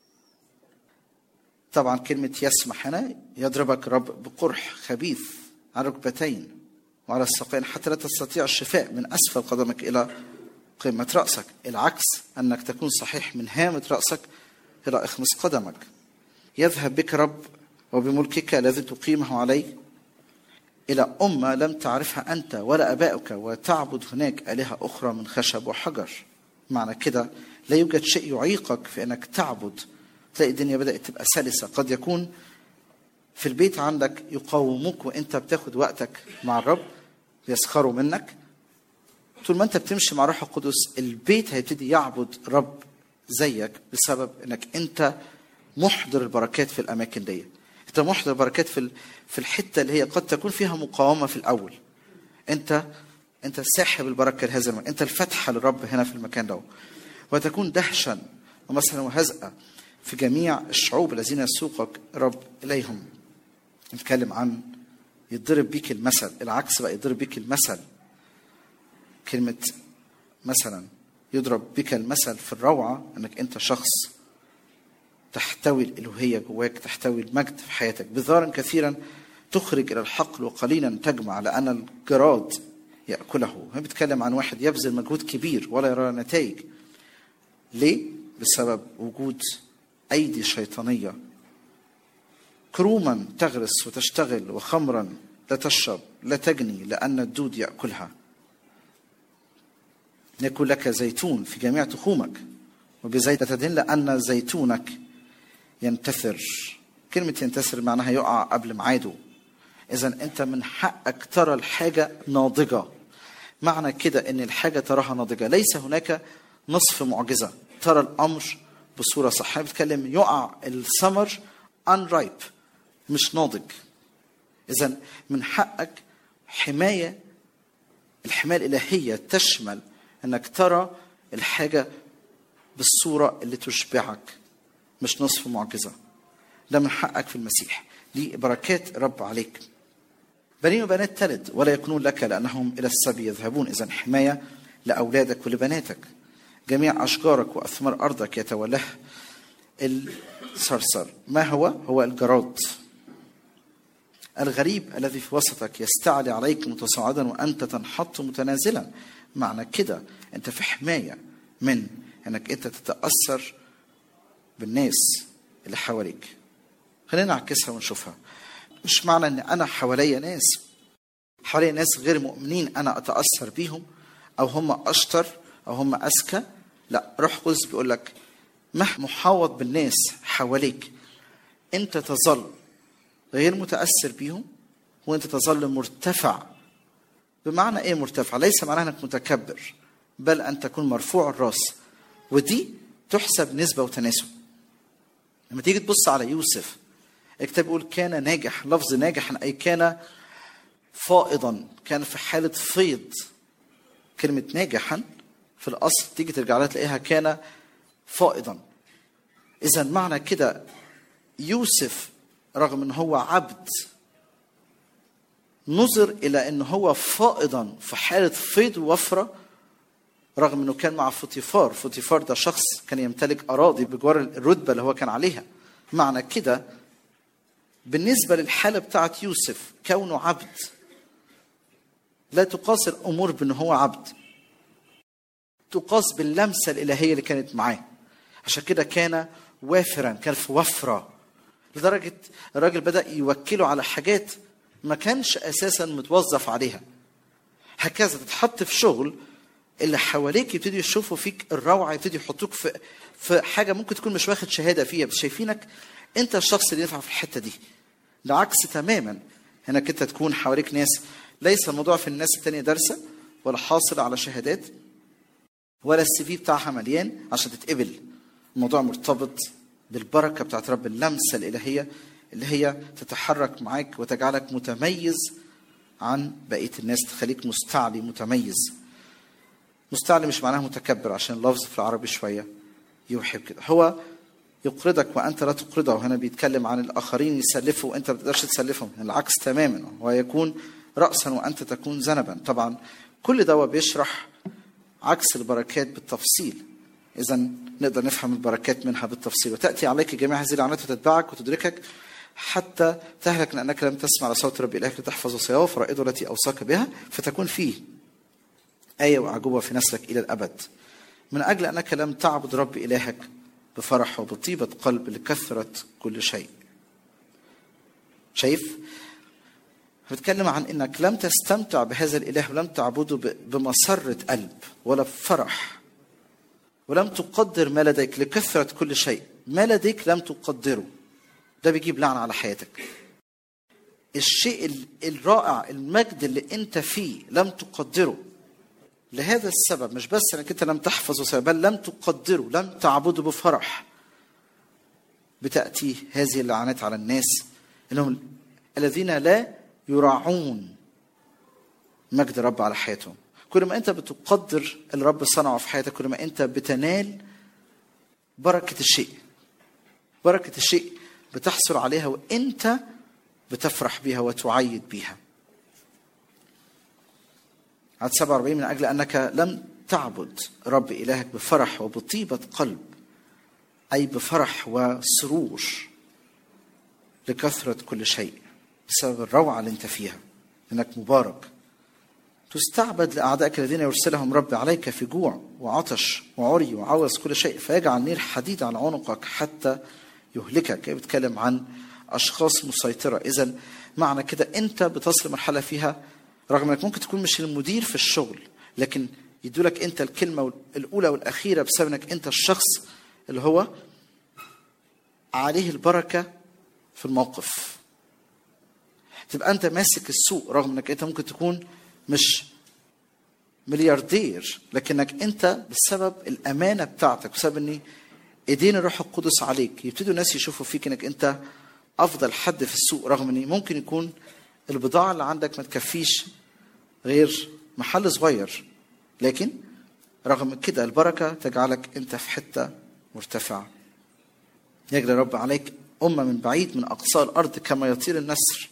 طبعا كلمة يسمح هنا يضربك رب بقرح خبيث على الركبتين وعلى الساقين حتى لا تستطيع الشفاء من أسفل قدمك إلى قمة رأسك العكس أنك تكون صحيح من هامة رأسك إلى إخمص قدمك يذهب بك رب وبملكك الذي تقيمه عليه إلى أمة لم تعرفها أنت ولا أبائك وتعبد هناك آلهة أخرى من خشب وحجر معنى كده لا يوجد شيء يعيقك في أنك تعبد تلاقي الدنيا بدأت تبقى سلسة قد يكون في البيت عندك يقاوموك وانت بتاخد وقتك مع الرب يسخروا منك طول ما انت بتمشي مع روح القدس البيت هيبتدي يعبد رب زيك بسبب انك انت محضر البركات في الاماكن دي انت محضر البركات في في الحته اللي هي قد تكون فيها مقاومه في الاول انت انت ساحب البركه لهذا المكان انت الفتحه للرب هنا في المكان ده وتكون دهشا ومثلا وهزأة في جميع الشعوب الذين يسوقك رب اليهم نتكلم عن يضرب بيك المثل العكس بقى يضرب بيك المثل كلمة مثلا يضرب بك المثل في الروعة انك انت شخص تحتوي الالوهية جواك تحتوي المجد في حياتك بذارا كثيرا تخرج الى الحقل وقليلا تجمع لان الجراد ياكله هي بتتكلم عن واحد يبذل مجهود كبير ولا يرى نتائج ليه بسبب وجود ايدي شيطانيه كروما تغرس وتشتغل وخمرا لا تشرب لا تجني لأن الدود يأكلها يكون لك زيتون في جميع تخومك وبزيت تدين لأن زيتونك ينتثر كلمة ينتثر معناها يقع قبل ميعاده إذا أنت من حقك ترى الحاجة ناضجة معنى كده أن الحاجة تراها ناضجة ليس هناك نصف معجزة ترى الأمر بصورة صح بتكلم يقع الثمر unripe مش ناضج اذا من حقك حمايه الحمايه الالهيه تشمل انك ترى الحاجه بالصوره اللي تشبعك مش نصف معجزه ده من حقك في المسيح دي بركات رب عليك بنين وبنات تلد ولا يكونون لك لانهم الى السبي يذهبون اذا حمايه لاولادك ولبناتك جميع اشجارك واثمار ارضك يتولاه الصرصر ما هو هو الجراد الغريب الذي في وسطك يستعلي عليك متصاعدا وانت تنحط متنازلا معنى كده انت في حمايه من انك انت تتاثر بالناس اللي حواليك خلينا نعكسها ونشوفها مش معنى ان انا حواليا ناس حواليا ناس غير مؤمنين انا اتاثر بيهم او هم اشطر او هم اذكى لا روح قدس بيقول لك مهما محاوط بالناس حواليك انت تظل غير متاثر بيهم وانت تظل مرتفع بمعنى ايه مرتفع ليس معناه انك متكبر بل ان تكون مرفوع الراس ودي تحسب نسبه وتناسب لما تيجي تبص على يوسف الكتاب يقول كان ناجح لفظ ناجح اي كان فائضا كان في حاله فيض كلمه ناجحا في الاصل تيجي ترجع لها تلاقيها كان فائضا اذا معنى كده يوسف رغم ان هو عبد نظر الى ان هو فائضا في حاله فيض ووفره رغم انه كان مع فوتيفار فوتيفار ده شخص كان يمتلك اراضي بجوار الرتبه اللي هو كان عليها معنى كده بالنسبه للحاله بتاعت يوسف كونه عبد لا تقاس الامور بان هو عبد تقاس باللمسه الالهيه اللي كانت معاه عشان كده كان وافرا كان في وفره لدرجه الراجل بدا يوكله على حاجات ما كانش اساسا متوظف عليها هكذا تتحط في شغل اللي حواليك يبتدوا يشوفوا فيك الروعه يبتدوا يحطوك في في حاجه ممكن تكون مش واخد شهاده فيها بس شايفينك انت الشخص اللي ينفع في الحته دي العكس تماما انك انت تكون حواليك ناس ليس الموضوع في الناس التانية دارسة ولا حاصلة على شهادات ولا السي في بتاعها مليان عشان تتقبل الموضوع مرتبط بالبركة بتاعت رب اللمسة الإلهية اللي هي تتحرك معاك وتجعلك متميز عن بقية الناس تخليك مستعلي متميز مستعلي مش معناها متكبر عشان اللفظ في العربي شوية يوحي كده هو يقرضك وانت لا تقرضه وهنا بيتكلم عن الاخرين يسلفوا وانت ما تقدرش تسلفهم العكس تماما ويكون راسا وانت تكون ذنبا طبعا كل ده بيشرح عكس البركات بالتفصيل اذا نقدر نفهم البركات منها بالتفصيل وتاتي عليك جميع هذه اللعنات وتتبعك وتدركك حتى تهلك لانك لم تسمع لصوت رب الهك لتحفظ وصاياه وفرائضه التي اوصاك بها فتكون فيه ايه وعجوبه في نسلك الى الابد من اجل انك لم تعبد رب الهك بفرح وبطيبة قلب لكثرة كل شيء شايف بتكلم عن انك لم تستمتع بهذا الاله ولم تعبده بمسرة قلب ولا بفرح ولم تقدر ما لديك لكثرة كل شيء ما لديك لم تقدره ده بيجيب لعنة على حياتك الشيء الرائع المجد اللي انت فيه لم تقدره لهذا السبب مش بس انك انت لم تحفظه بل لم تقدره لم تعبده بفرح بتاتي هذه اللعنات على الناس انهم الذين لا يراعون مجد الرب على حياتهم كل ما انت بتقدر الرب صنعه في حياتك كل ما انت بتنال بركه الشيء بركه الشيء بتحصل عليها وانت بتفرح بها وتعيد بها عدد 47 من أجل أنك لم تعبد رب إلهك بفرح وبطيبة قلب أي بفرح وسرور لكثرة كل شيء بسبب الروعة اللي أنت فيها إنك مبارك تستعبد لأعدائك الذين يرسلهم رب عليك في جوع وعطش وعري وعوز كل شيء فيجعل نير حديد على عنقك حتى يهلكك بيتكلم عن أشخاص مسيطرة إذا معنى كده أنت بتصل مرحلة فيها رغم انك ممكن تكون مش المدير في الشغل لكن يدولك انت الكلمه الاولى والاخيره بسبب انك انت الشخص اللي هو عليه البركه في الموقف تبقى انت ماسك السوق رغم انك انت ممكن تكون مش ملياردير لكنك انت بسبب الامانه بتاعتك بسبب ان ايدين الروح القدس عليك يبتدوا الناس يشوفوا فيك انك انت افضل حد في السوق رغم ان ممكن يكون البضاعه اللي عندك ما تكفيش غير محل صغير لكن رغم كده البركه تجعلك انت في حته مرتفعه يجري رب عليك امه من بعيد من اقصى الارض كما يطير النسر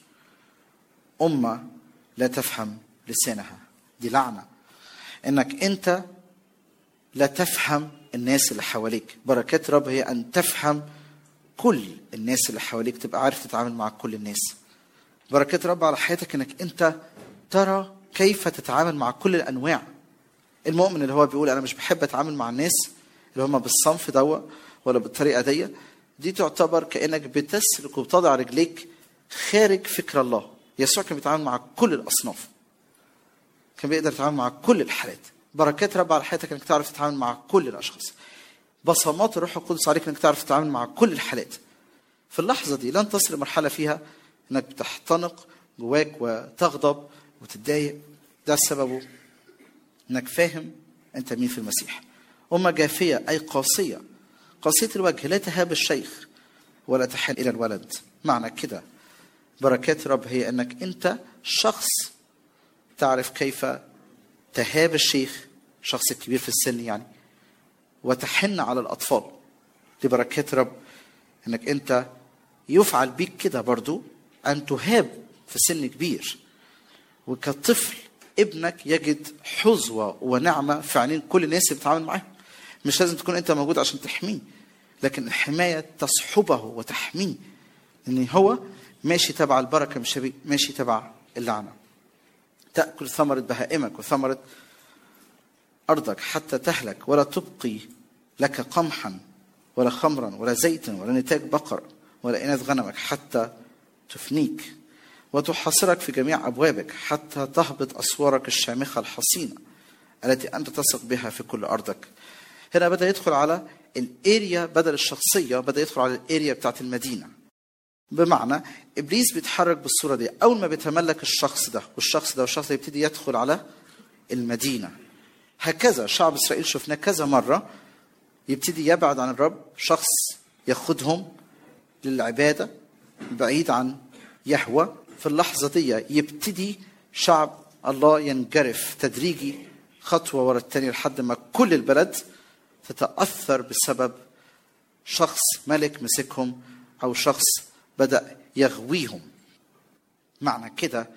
امه لا تفهم لسانها دي لعنه انك انت لا تفهم الناس اللي حواليك بركات رب هي ان تفهم كل الناس اللي حواليك تبقى عارف تتعامل مع كل الناس بركات رب على حياتك انك انت ترى كيف تتعامل مع كل الانواع المؤمن اللي هو بيقول انا مش بحب اتعامل مع الناس اللي هم بالصنف دوا ولا بالطريقه دي دي تعتبر كانك بتسلك وبتضع رجليك خارج فكر الله يسوع كان بيتعامل مع كل الاصناف كان بيقدر يتعامل مع كل الحالات بركات رب على حياتك انك تعرف تتعامل مع كل الاشخاص بصمات الروح القدس عليك انك تعرف تتعامل مع كل الحالات في اللحظه دي لن تصل لمرحله فيها انك بتحتنق جواك وتغضب وتتضايق ده سببه انك فاهم انت مين في المسيح أمة جافية أي قاسية قاسية الوجه لا تهاب الشيخ ولا تحن إلى الولد معنى كده بركات رب هي أنك أنت شخص تعرف كيف تهاب الشيخ شخص كبير في السن يعني وتحن على الأطفال دي بركات رب أنك أنت يفعل بيك كده برضو أن تهاب في سن كبير وكطفل ابنك يجد حظوة ونعمة في عينين كل الناس اللي بتتعامل معاهم مش لازم تكون انت موجود عشان تحميه لكن الحماية تصحبه وتحميه ان هو ماشي تبع البركة مش ماشي تبع اللعنة تأكل ثمرة بهائمك وثمرة أرضك حتى تهلك ولا تبقي لك قمحا ولا خمرا ولا زيتا ولا نتاج بقر ولا إناث غنمك حتى تفنيك وتحاصرك في جميع أبوابك حتى تهبط أسوارك الشامخة الحصينة التي أنت تثق بها في كل أرضك هنا بدأ يدخل على الاريا بدل الشخصية بدأ يدخل على الاريا بتاعت المدينة بمعنى ابليس بيتحرك بالصوره دي اول ما بيتملك الشخص ده والشخص ده والشخص ده يبتدي يدخل على المدينه هكذا شعب اسرائيل شفناه كذا مره يبتدي يبعد عن الرب شخص ياخدهم للعباده بعيد عن يهوى في اللحظه دي يبتدي شعب الله ينجرف تدريجي خطوه ورا الثانيه لحد ما كل البلد تتاثر بسبب شخص ملك مسكهم او شخص بدا يغويهم معنى كده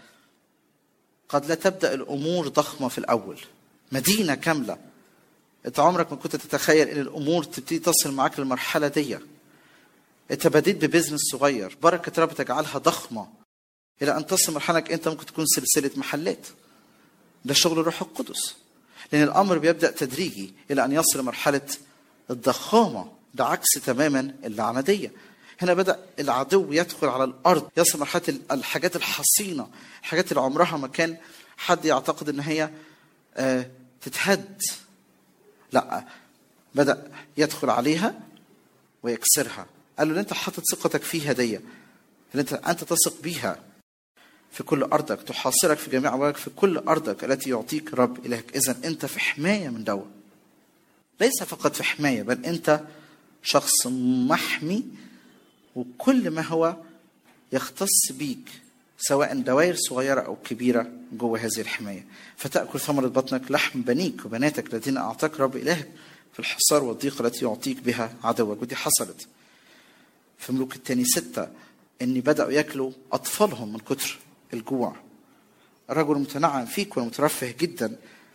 قد لا تبدا الامور ضخمه في الاول مدينه كامله انت عمرك ما كنت تتخيل ان الامور تبتدي تصل معاك للمرحله دي انت بديت ببزنس صغير بركه رب تجعلها ضخمه الى ان تصل مرحله انت ممكن تكون سلسله محلات ده شغل الروح القدس لان الامر بيبدا تدريجي الى ان يصل لمرحله الضخامه ده عكس تماما اللعنه هنا بدا العدو يدخل على الارض يصل مرحله الحاجات الحصينه الحاجات اللي عمرها ما كان حد يعتقد ان هي آه تتهد لا بدا يدخل عليها ويكسرها قال له انت حاطط ثقتك فيها دي اللي انت انت تثق بيها في كل ارضك تحاصرك في جميع اموالك في كل ارضك التي يعطيك رب الهك اذا انت في حمايه من دوا ليس فقط في حمايه بل انت شخص محمي وكل ما هو يختص بيك سواء دوائر صغيرة أو كبيرة جوه هذه الحماية فتأكل ثمرة بطنك لحم بنيك وبناتك الذين أعطاك رب إلهك في الحصار والضيق التي يعطيك بها عدوك ودي حصلت في ملوك الثاني ستة إن بدأوا يأكلوا أطفالهم من كتر الجوع الرجل متنعم فيك ومترفه جدا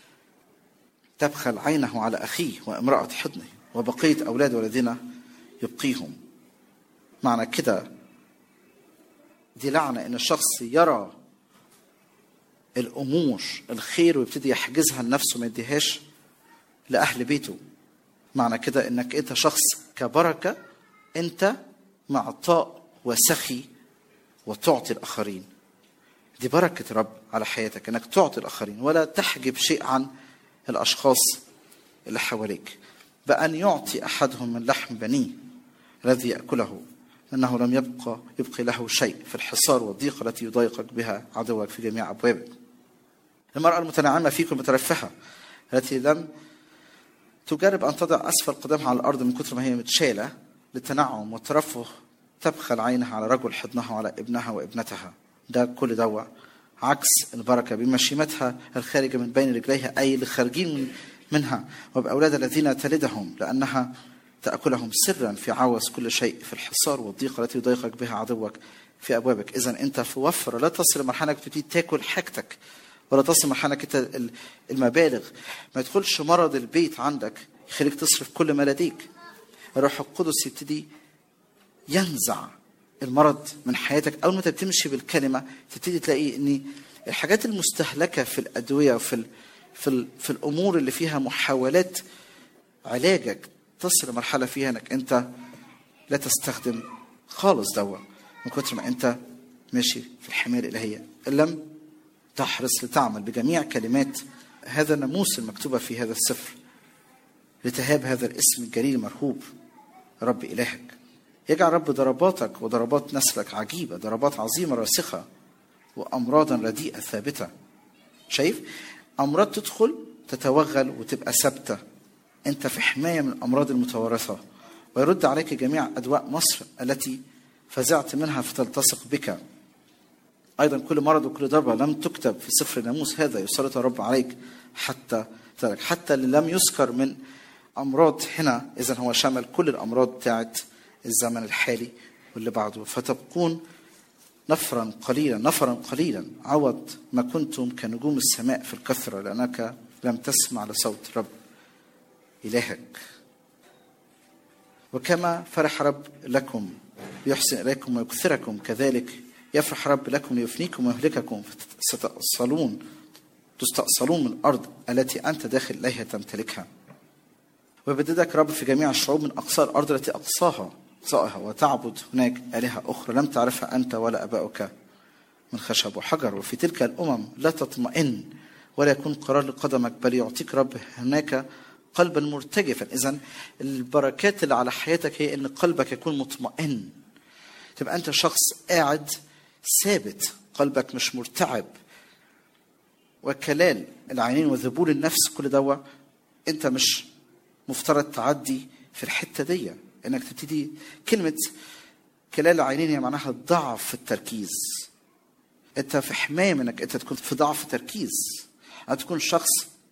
تبخل عينه على أخيه وامرأة حضنه وبقية أولاده الذين يبقيهم معنى كده دي لعنة إن الشخص يرى الأمور الخير ويبتدي يحجزها لنفسه ما يديهاش لأهل بيته معنى كده إنك أنت شخص كبركة أنت معطاء وسخي وتعطي الآخرين دي بركة رب على حياتك إنك تعطي الآخرين ولا تحجب شيء عن الأشخاص اللي حواليك بأن يعطي أحدهم من لحم بنيه الذي يأكله أنه لم يبقى يبقي له شيء في الحصار والضيقة التي يضايقك بها عدوك في جميع أبوابك المرأة المتنعمة فيكم مترفهة التي لم تجرب أن تضع أسفل قدمها على الأرض من كثر ما هي متشالة للتنعم والترفه تبخل عينها على رجل حضنها وعلى ابنها وابنتها ده كل دوا عكس البركة بمشيمتها الخارجة من بين رجليها أي اللي خارجين من منها وبأولاد الذين تلدهم لأنها تأكلهم سرا في عوز كل شيء في الحصار والضيقة التي يضايقك بها عدوك في أبوابك إذا أنت في وفرة لا تصل لمرحلة انك تبتدي تاكل حاجتك ولا تصل لمرحلة انت المبالغ ما يدخلش مرض البيت عندك يخليك تصرف كل ما لديك الروح القدس يبتدي ينزع المرض من حياتك اول ما تمشي بالكلمه تبتدي تلاقي ان الحاجات المستهلكه في الادويه وفي ال في ال في الامور اللي فيها محاولات علاجك تصل لمرحله فيها انك انت لا تستخدم خالص دواء من كتر ما انت ماشي في الحمايه الالهيه ان لم تحرص لتعمل بجميع كلمات هذا الناموس المكتوبه في هذا السفر لتهاب هذا الاسم الجليل المرهوب رب الهك يجعل رب ضرباتك وضربات نسلك عجيبه ضربات عظيمه راسخه وامراضا رديئه ثابته شايف امراض تدخل تتوغل وتبقى ثابته انت في حمايه من الامراض المتوارثه ويرد عليك جميع ادواء مصر التي فزعت منها فتلتصق بك ايضا كل مرض وكل ضربه لم تكتب في سفر الناموس هذا يسلط الرب عليك حتى تلك حتى اللي لم يذكر من امراض هنا اذا هو شمل كل الامراض بتاعت الزمن الحالي واللي بعده فتبقون نفرا قليلا نفرا قليلا عوض ما كنتم كنجوم السماء في الكثرة لأنك لم تسمع لصوت رب إلهك وكما فرح رب لكم يحسن إليكم ويكثركم كذلك يفرح رب لكم ليفنيكم ويهلككم ستأصلون تستأصلون من الأرض التي أنت داخل إليها تمتلكها ويبددك رب في جميع الشعوب من أقصى الأرض التي أقصاها أقصائها وتعبد هناك آلهة أخرى لم تعرفها أنت ولا أباؤك من خشب وحجر وفي تلك الأمم لا تطمئن ولا يكون قرار لقدمك بل يعطيك رب هناك قلبا مرتجفا إذا البركات اللي على حياتك هي أن قلبك يكون مطمئن تبقى انت شخص قاعد ثابت قلبك مش مرتعب وكلال العينين وذبول النفس كل دوا انت مش مفترض تعدي في الحته دي انك تبتدي كلمه كلال العينين هي معناها ضعف في التركيز انت في حمايه منك انت تكون في ضعف تركيز ان تكون شخص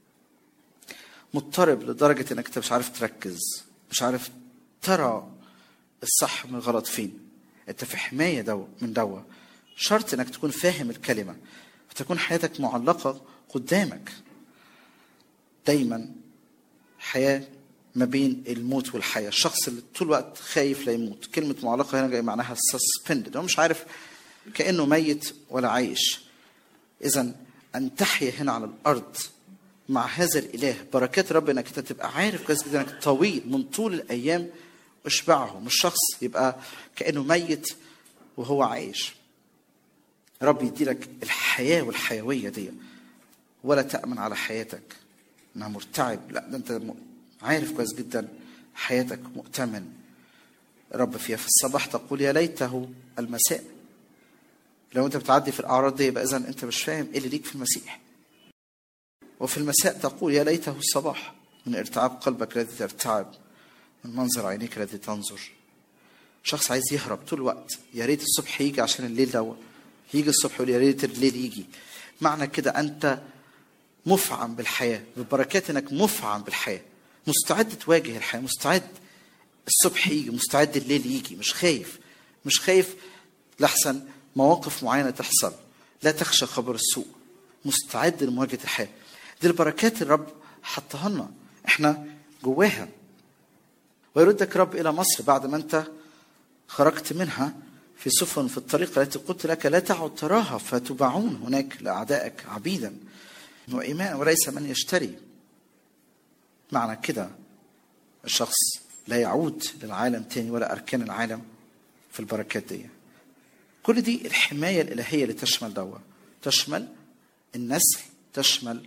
مضطرب لدرجه انك انت مش عارف تركز مش عارف ترى الصح من الغلط فين انت في حمايه دو من دوا شرط انك تكون فاهم الكلمه وتكون حياتك معلقه قدامك دايما حياه ما بين الموت والحياه الشخص اللي طول الوقت خايف لا يموت كلمه معلقه هنا جاي معناها suspended هو مش عارف كانه ميت ولا عايش اذا ان تحيا هنا على الارض مع هذا الاله بركات رب انك انت تبقى عارف كويس جدا انك طويل من طول الايام اشبعه مش شخص يبقى كانه ميت وهو عايش رب يديلك الحياه والحيويه دي ولا تامن على حياتك انها مرتعب لا ده انت م- عارف كويس جدا حياتك مؤتمن رب فيها في الصباح تقول يا ليته المساء لو انت بتعدي في الاعراض دي يبقى اذا انت مش فاهم ايه اللي ليك في المسيح وفي المساء تقول يا ليته الصباح من ارتعاب قلبك الذي ترتعب من منظر عينيك الذي تنظر شخص عايز يهرب طول الوقت يا ريت الصبح يجي عشان الليل دوا يجي الصبح يقول يا ريت الليل يجي معنى كده انت مفعم بالحياه ببركات انك مفعم بالحياه مستعد تواجه الحياه مستعد الصبح يجي مستعد الليل يجي مش خايف مش خايف لحسن مواقف معينه تحصل لا تخشى خبر السوء مستعد لمواجهه الحياه دي البركات الرب حطها لنا احنا جواها ويردك رب الى مصر بعد ما انت خرجت منها في سفن في الطريق التي قلت لك لا تعد تراها فتباعون هناك لاعدائك عبيدا وايمان وليس من يشتري معنى كده الشخص لا يعود للعالم تاني ولا اركان العالم في البركات دي كل دي الحمايه الالهيه اللي تشمل دوا تشمل النسل تشمل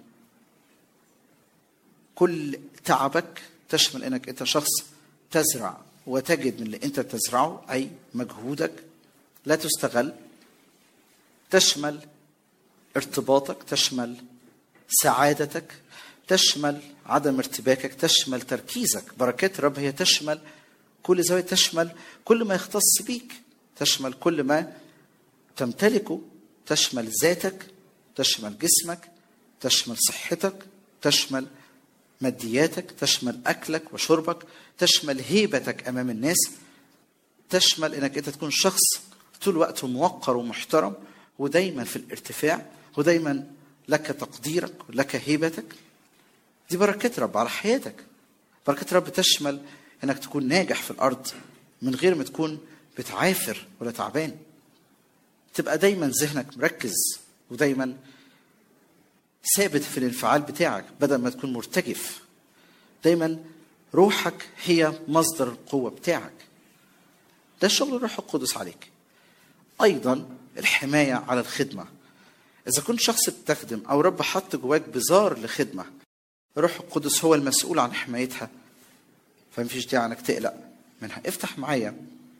كل تعبك تشمل انك انت شخص تزرع وتجد من اللي انت تزرعه اي مجهودك لا تستغل تشمل ارتباطك تشمل سعادتك تشمل عدم ارتباكك تشمل تركيزك بركات الرب هي تشمل كل زاوية تشمل كل ما يختص بيك تشمل كل ما تمتلكه تشمل ذاتك تشمل جسمك تشمل صحتك تشمل مادياتك تشمل اكلك وشربك تشمل هيبتك امام الناس تشمل انك انت تكون شخص طول الوقت موقر ومحترم ودايما في الارتفاع ودايما لك تقديرك ولك هيبتك دي بركات رب على حياتك بركات رب تشمل انك تكون ناجح في الارض من غير ما تكون بتعافر ولا تعبان تبقى دايما ذهنك مركز ودايما ثابت في الانفعال بتاعك بدل ما تكون مرتجف دايما روحك هي مصدر القوة بتاعك ده شغل الروح القدس عليك أيضا الحماية على الخدمة إذا كنت شخص بتخدم أو رب حط جواك بزار لخدمة الروح القدس هو المسؤول عن حمايتها فمفيش داعي انك تقلق منها افتح معايا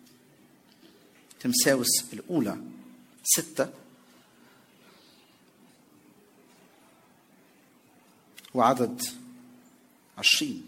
تمساوس الأولى ستة وعدد عشرين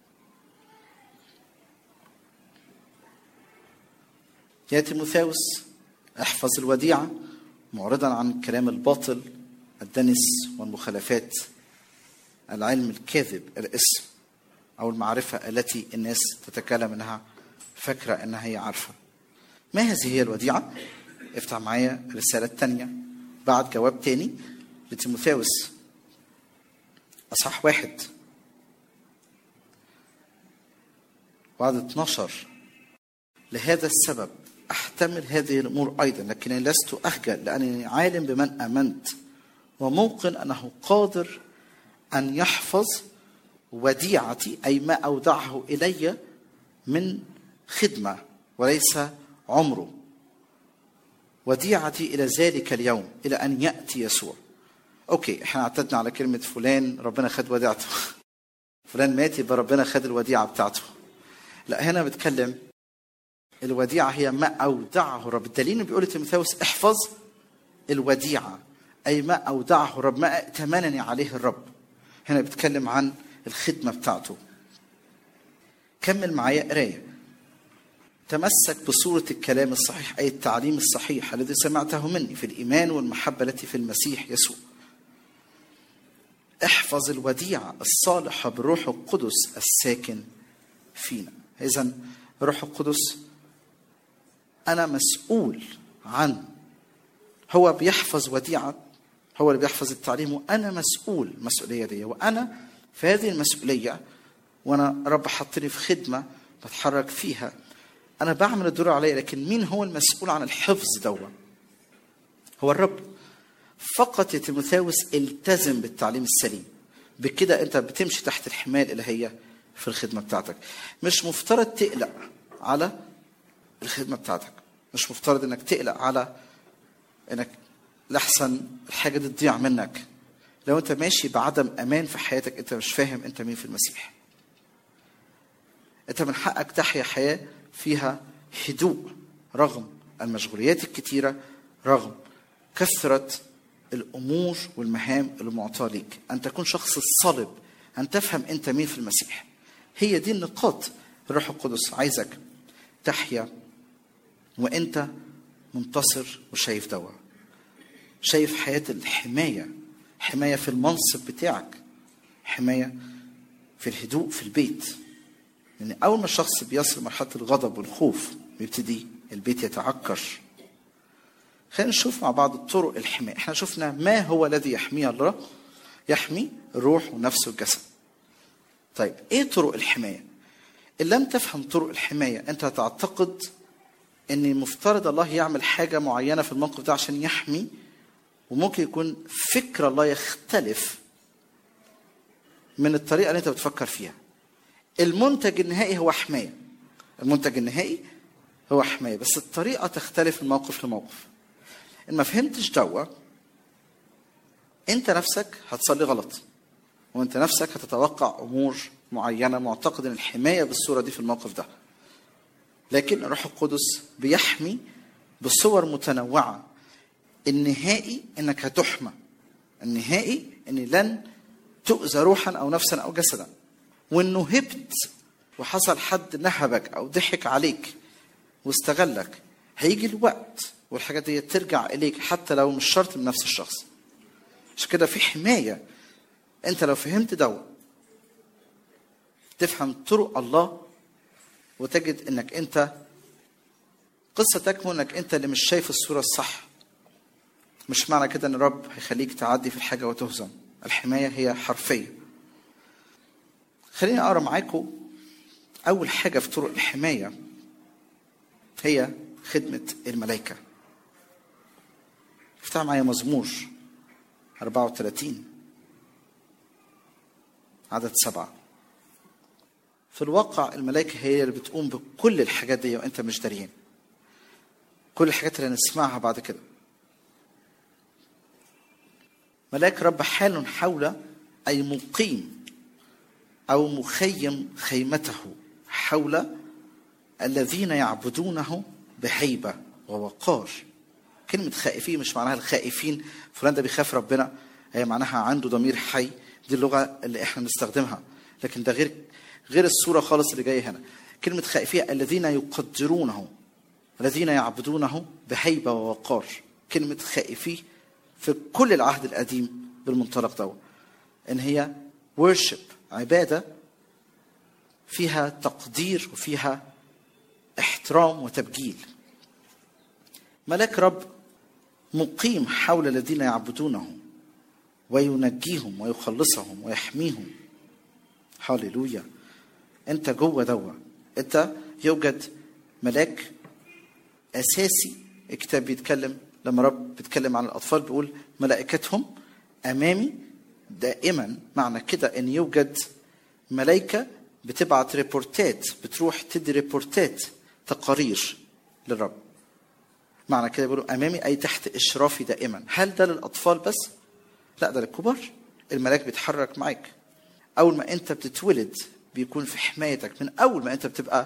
يا تيموثاوس احفظ الوديعة معرضا عن الكلام الباطل الدنس والمخالفات العلم الكاذب الاسم أو المعرفة التي الناس تتكلم أنها فاكرة أنها هي عارفة ما هذه هي الوديعة؟ افتح معايا الرسالة الثانية بعد جواب تاني لتيموثاوس أصح واحد وعدد 12 لهذا السبب أحتمل هذه الأمور أيضا لكنني لست أخجل لأنني عالم بمن آمنت وموقن أنه قادر أن يحفظ وديعتي أي ما أودعه إلي من خدمة وليس عمره وديعتي إلى ذلك اليوم إلى أن يأتي يسوع أوكي إحنا اعتدنا على كلمة فلان ربنا خد وديعته فلان مات يبقى ربنا خد الوديعة بتاعته لا هنا بتكلم الوديعة هي ما أودعه الرب الدليل إنه بيقول لتيموثاوس احفظ الوديعة أي ما أودعه الرب ما ائتمنني عليه الرب هنا بيتكلم عن الخدمة بتاعته كمل معايا قراية تمسك بصورة الكلام الصحيح أي التعليم الصحيح الذي سمعته مني في الإيمان والمحبة التي في المسيح يسوع احفظ الوديعة الصالحة بالروح القدس الساكن فينا إذا الروح القدس أنا مسؤول عن هو بيحفظ وديعة هو اللي بيحفظ التعليم وأنا مسؤول المسؤولية دي وأنا في هذه المسؤولية وأنا رب حطني في خدمة بتحرك فيها أنا بعمل الدور عليا لكن مين هو المسؤول عن الحفظ دوا هو الرب فقط يا تيموثاوس التزم بالتعليم السليم بكده انت بتمشي تحت الحمايه الالهيه في الخدمه بتاعتك مش مفترض تقلق على الخدمه بتاعتك مش مفترض انك تقلق على انك لحسن الحاجه دي تضيع منك لو انت ماشي بعدم امان في حياتك انت مش فاهم انت مين في المسيح انت من حقك تحيا حياه فيها هدوء رغم المشغوليات الكتيره رغم كثره الامور والمهام المعطاه ليك ان تكون شخص الصلب ان تفهم انت مين في المسيح هي دي النقاط الروح القدس عايزك تحيا وانت منتصر وشايف دوا شايف حياه الحمايه حمايه في المنصب بتاعك حمايه في الهدوء في البيت لان اول ما الشخص بيصل مرحله الغضب والخوف بيبتدي البيت يتعكر خلينا نشوف مع بعض طرق الحماية احنا شفنا ما هو الذي يحميه الله يحمي الروح والنفس والجسد طيب ايه طرق الحماية ان لم تفهم طرق الحماية انت هتعتقد ان المفترض الله يعمل حاجة معينة في الموقف ده عشان يحمي وممكن يكون فكر الله يختلف من الطريقة اللي انت بتفكر فيها المنتج النهائي هو حماية المنتج النهائي هو حماية بس الطريقة تختلف من موقف لموقف ان ما فهمتش دوا انت نفسك هتصلي غلط وانت نفسك هتتوقع امور معينه معتقد ان الحمايه بالصوره دي في الموقف ده لكن الروح القدس بيحمي بصور متنوعه النهائي انك هتحمى النهائي ان لن تؤذى روحا او نفسا او جسدا وانه هبت وحصل حد نهبك او ضحك عليك واستغلك هيجي الوقت والحاجات دي ترجع اليك حتى لو مش شرط من نفس الشخص عشان كده في حمايه انت لو فهمت دوا تفهم طرق الله وتجد انك انت قصه تكمن انك انت اللي مش شايف الصوره الصح مش معنى كده ان الرب هيخليك تعدي في الحاجه وتهزم الحمايه هي حرفيه خليني اقرا معاكم اول حاجه في طرق الحمايه هي خدمه الملائكه افتح معايا مزمور 34 عدد سبعة في الواقع الملائكة هي اللي بتقوم بكل الحاجات دي وانت مش دارين كل الحاجات اللي هنسمعها بعد كده ملاك رب حال حول أي مقيم أو مخيم خيمته حول الذين يعبدونه بهيبة ووقار كلمة خائفين مش معناها الخائفين فلان ده بيخاف ربنا هي معناها عنده ضمير حي دي اللغة اللي احنا بنستخدمها لكن ده غير غير الصورة خالص اللي جاية هنا كلمة خائفية الذين يقدرونه الذين يعبدونه بهيبة ووقار كلمة خائفي في كل العهد القديم بالمنطلق ده ان هي worship عبادة فيها تقدير وفيها احترام وتبجيل ملاك رب مقيم حول الذين يعبدونه وينجيهم ويخلصهم ويحميهم هللويا انت جوه دوا انت يوجد ملاك اساسي الكتاب بيتكلم لما رب بيتكلم عن الاطفال بيقول ملائكتهم امامي دائما معنى كده ان يوجد ملائكه بتبعت ريبورتات بتروح تدي ريبورتات تقارير للرب معنى كده بيقولوا امامي اي تحت اشرافي دائما هل ده للاطفال بس لا ده للكبار الملاك بيتحرك معاك اول ما انت بتتولد بيكون في حمايتك من اول ما انت بتبقى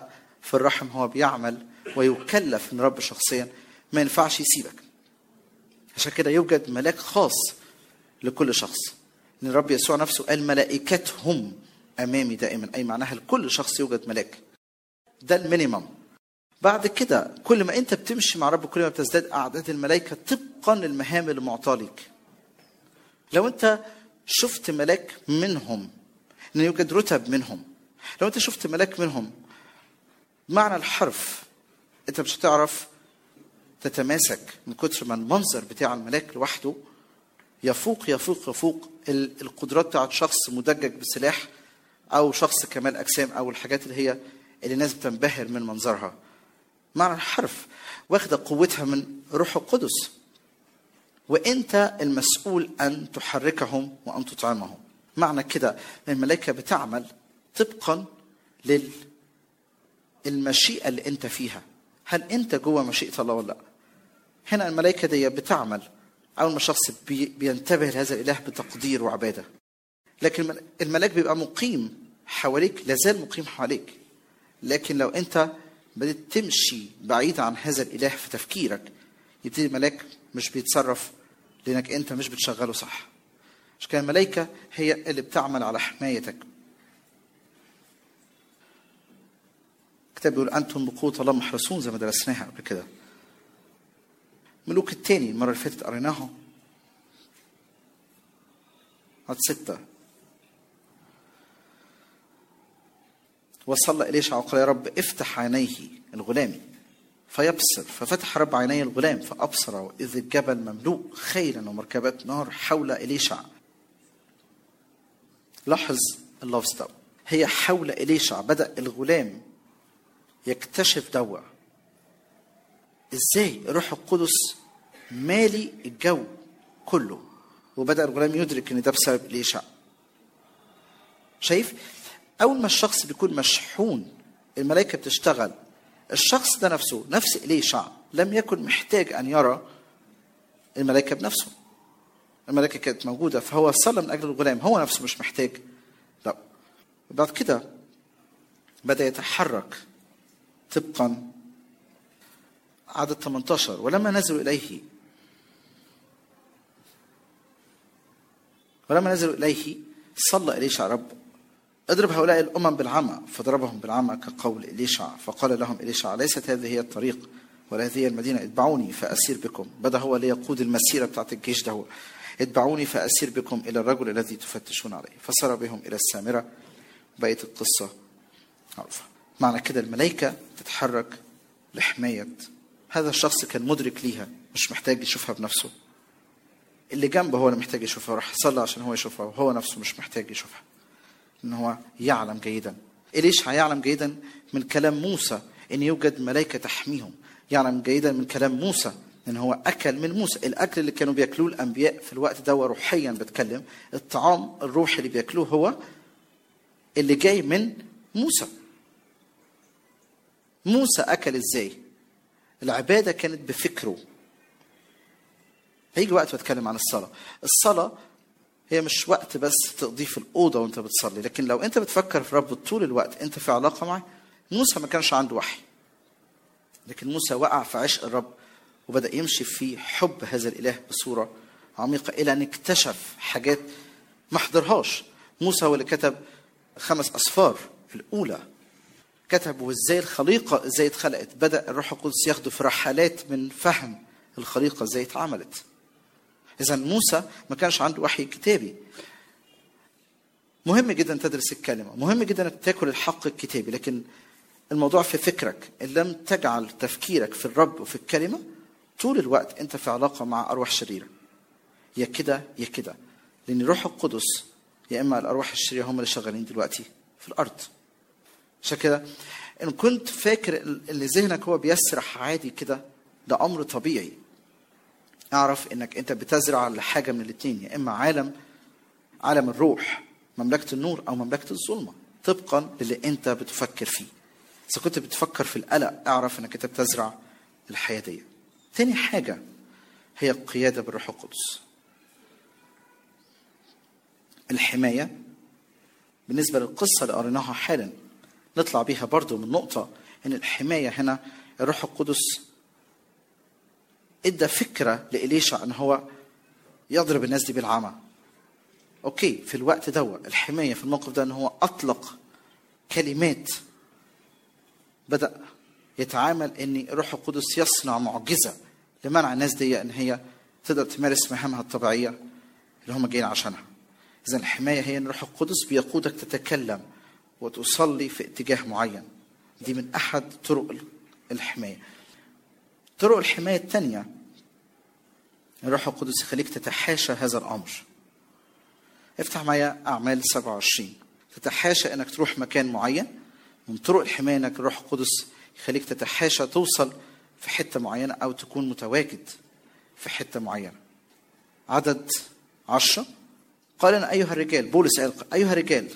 في الرحم هو بيعمل ويكلف من رب شخصيا ما ينفعش يسيبك عشان كده يوجد ملاك خاص لكل شخص ان الرب يسوع نفسه قال ملائكتهم امامي دائما اي معناها لكل شخص يوجد ملاك ده المينيمم بعد كده كل ما انت بتمشي مع رب كل ما بتزداد اعداد الملائكه طبقا للمهام اللي معطاه ليك لو انت شفت ملاك منهم ان يوجد رتب منهم لو انت شفت ملاك منهم معنى الحرف انت مش هتعرف تتماسك من كتر ما المنظر بتاع الملاك لوحده يفوق يفوق يفوق ال- القدرات بتاعت شخص مدجج بسلاح او شخص كمال اجسام او الحاجات اللي هي اللي الناس بتنبهر من منظرها معنى الحرف واخده قوتها من روح القدس وانت المسؤول ان تحركهم وان تطعمهم معنى كده ان الملائكه بتعمل طبقا للمشيئه اللي انت فيها هل انت جوه مشيئه الله ولا لا هنا الملائكه دي بتعمل اول ما الشخص بي بينتبه لهذا الاله بتقدير وعباده لكن الملاك بيبقى مقيم حواليك لازال مقيم حواليك لكن لو انت بدأت تمشي بعيد عن هذا الاله في تفكيرك يبتدي الملاك مش بيتصرف لانك انت مش بتشغله صح عشان كده الملائكه هي اللي بتعمل على حمايتك الكتاب بيقول انتم بقوه الله محرسون زي ما درسناها قبل كده ملوك التاني المره اللي فاتت قريناها عدد ستة وصلى إليشع وقال يا رب افتح عينيه الغلام فيبصر ففتح رب عيني الغلام فأبصر إذ الجبل مملوء خيلا ومركبات نار حول إليشع لاحظ اللفظ ده هي حول إليشع بدأ الغلام يكتشف دوا ازاي الروح القدس مالي الجو كله وبدأ الغلام يدرك ان ده بسبب إليشع شايف اول ما الشخص بيكون مشحون الملائكه بتشتغل الشخص ده نفسه نفس إليشع لم يكن محتاج ان يرى الملائكه بنفسه الملائكه كانت موجوده فهو صلى من اجل الغلام هو نفسه مش محتاج لا بعد كده بدا يتحرك طبقا عدد 18 ولما نزلوا اليه ولما نزلوا اليه صلى إليشع رب اضرب هؤلاء الأمم بالعمى فضربهم بالعمى كقول إليشع فقال لهم إليشع ليست هذه هي الطريق ولا هذه هي المدينة اتبعوني فأسير بكم بدأ هو ليقود المسيرة بتاعت الجيش ده هو اتبعوني فأسير بكم إلى الرجل الذي تفتشون عليه فسار بهم إلى السامرة بقية القصة معروفة معنى كده الملائكة تتحرك لحماية هذا الشخص كان مدرك ليها مش محتاج يشوفها بنفسه اللي جنبه هو اللي محتاج يشوفها راح صلى عشان هو يشوفها وهو نفسه مش محتاج يشوفها ان هو يعلم جيدا إليش هيعلم جيدا من كلام موسى ان يوجد ملائكه تحميهم يعلم جيدا من كلام موسى ان هو اكل من موسى الاكل اللي كانوا بياكلوه الانبياء في الوقت ده روحيا بتكلم الطعام الروحي اللي بياكلوه هو اللي جاي من موسى موسى اكل ازاي العباده كانت بفكره هيجي وقت بتكلم عن الصلاه الصلاه هي مش وقت بس تقضيه في الأوضة وأنت بتصلي لكن لو أنت بتفكر في رب طول الوقت أنت في علاقة معه موسى ما كانش عنده وحي لكن موسى وقع في عشق الرب وبدأ يمشي في حب هذا الإله بصورة عميقة إلى أن اكتشف حاجات ما حضرهاش موسى هو اللي كتب خمس أسفار الأولى كتبوا ازاي الخليقة ازاي اتخلقت بدأ الروح القدس ياخده في رحلات من فهم الخليقة ازاي اتعملت إذا موسى ما كانش عنده وحي كتابي. مهم جدا تدرس الكلمة، مهم جدا انك تاكل الحق الكتابي، لكن الموضوع في فكرك، إن لم تجعل تفكيرك في الرب وفي الكلمة طول الوقت أنت في علاقة مع أرواح شريرة. يا كده يا كده، لأن روح القدس يا إما الأرواح الشريرة هم اللي شغالين دلوقتي في الأرض. عشان كده إن كنت فاكر اللي ذهنك هو بيسرح عادي كده ده أمر طبيعي اعرف انك انت بتزرع لحاجه من الاثنين يا اما عالم عالم الروح مملكه النور او مملكه الظلمه طبقا للي انت بتفكر فيه اذا كنت بتفكر في القلق اعرف انك انت بتزرع الحياه دي تاني حاجه هي القياده بالروح القدس الحمايه بالنسبه للقصه اللي قريناها حالا نطلع بيها برضو من نقطه ان الحمايه هنا الروح القدس ادى فكره لإليشع ان هو يضرب الناس دي بالعمى اوكي في الوقت ده الحمايه في الموقف ده ان هو اطلق كلمات بدا يتعامل ان الروح القدس يصنع معجزه لمنع الناس دي ان هي تقدر تمارس مهامها الطبيعيه اللي هم جايين عشانها اذا الحمايه هي ان الروح القدس بيقودك تتكلم وتصلي في اتجاه معين دي من احد طرق الحمايه طرق الحمايه الثانيه الروح القدس يخليك تتحاشى هذا الامر افتح معايا اعمال 27 تتحاشى انك تروح مكان معين من طرق الحمايه انك الروح القدس يخليك تتحاشى توصل في حته معينه او تكون متواجد في حته معينه عدد عشرة قال أنا أيها الرجال بولس قال أيها الرجال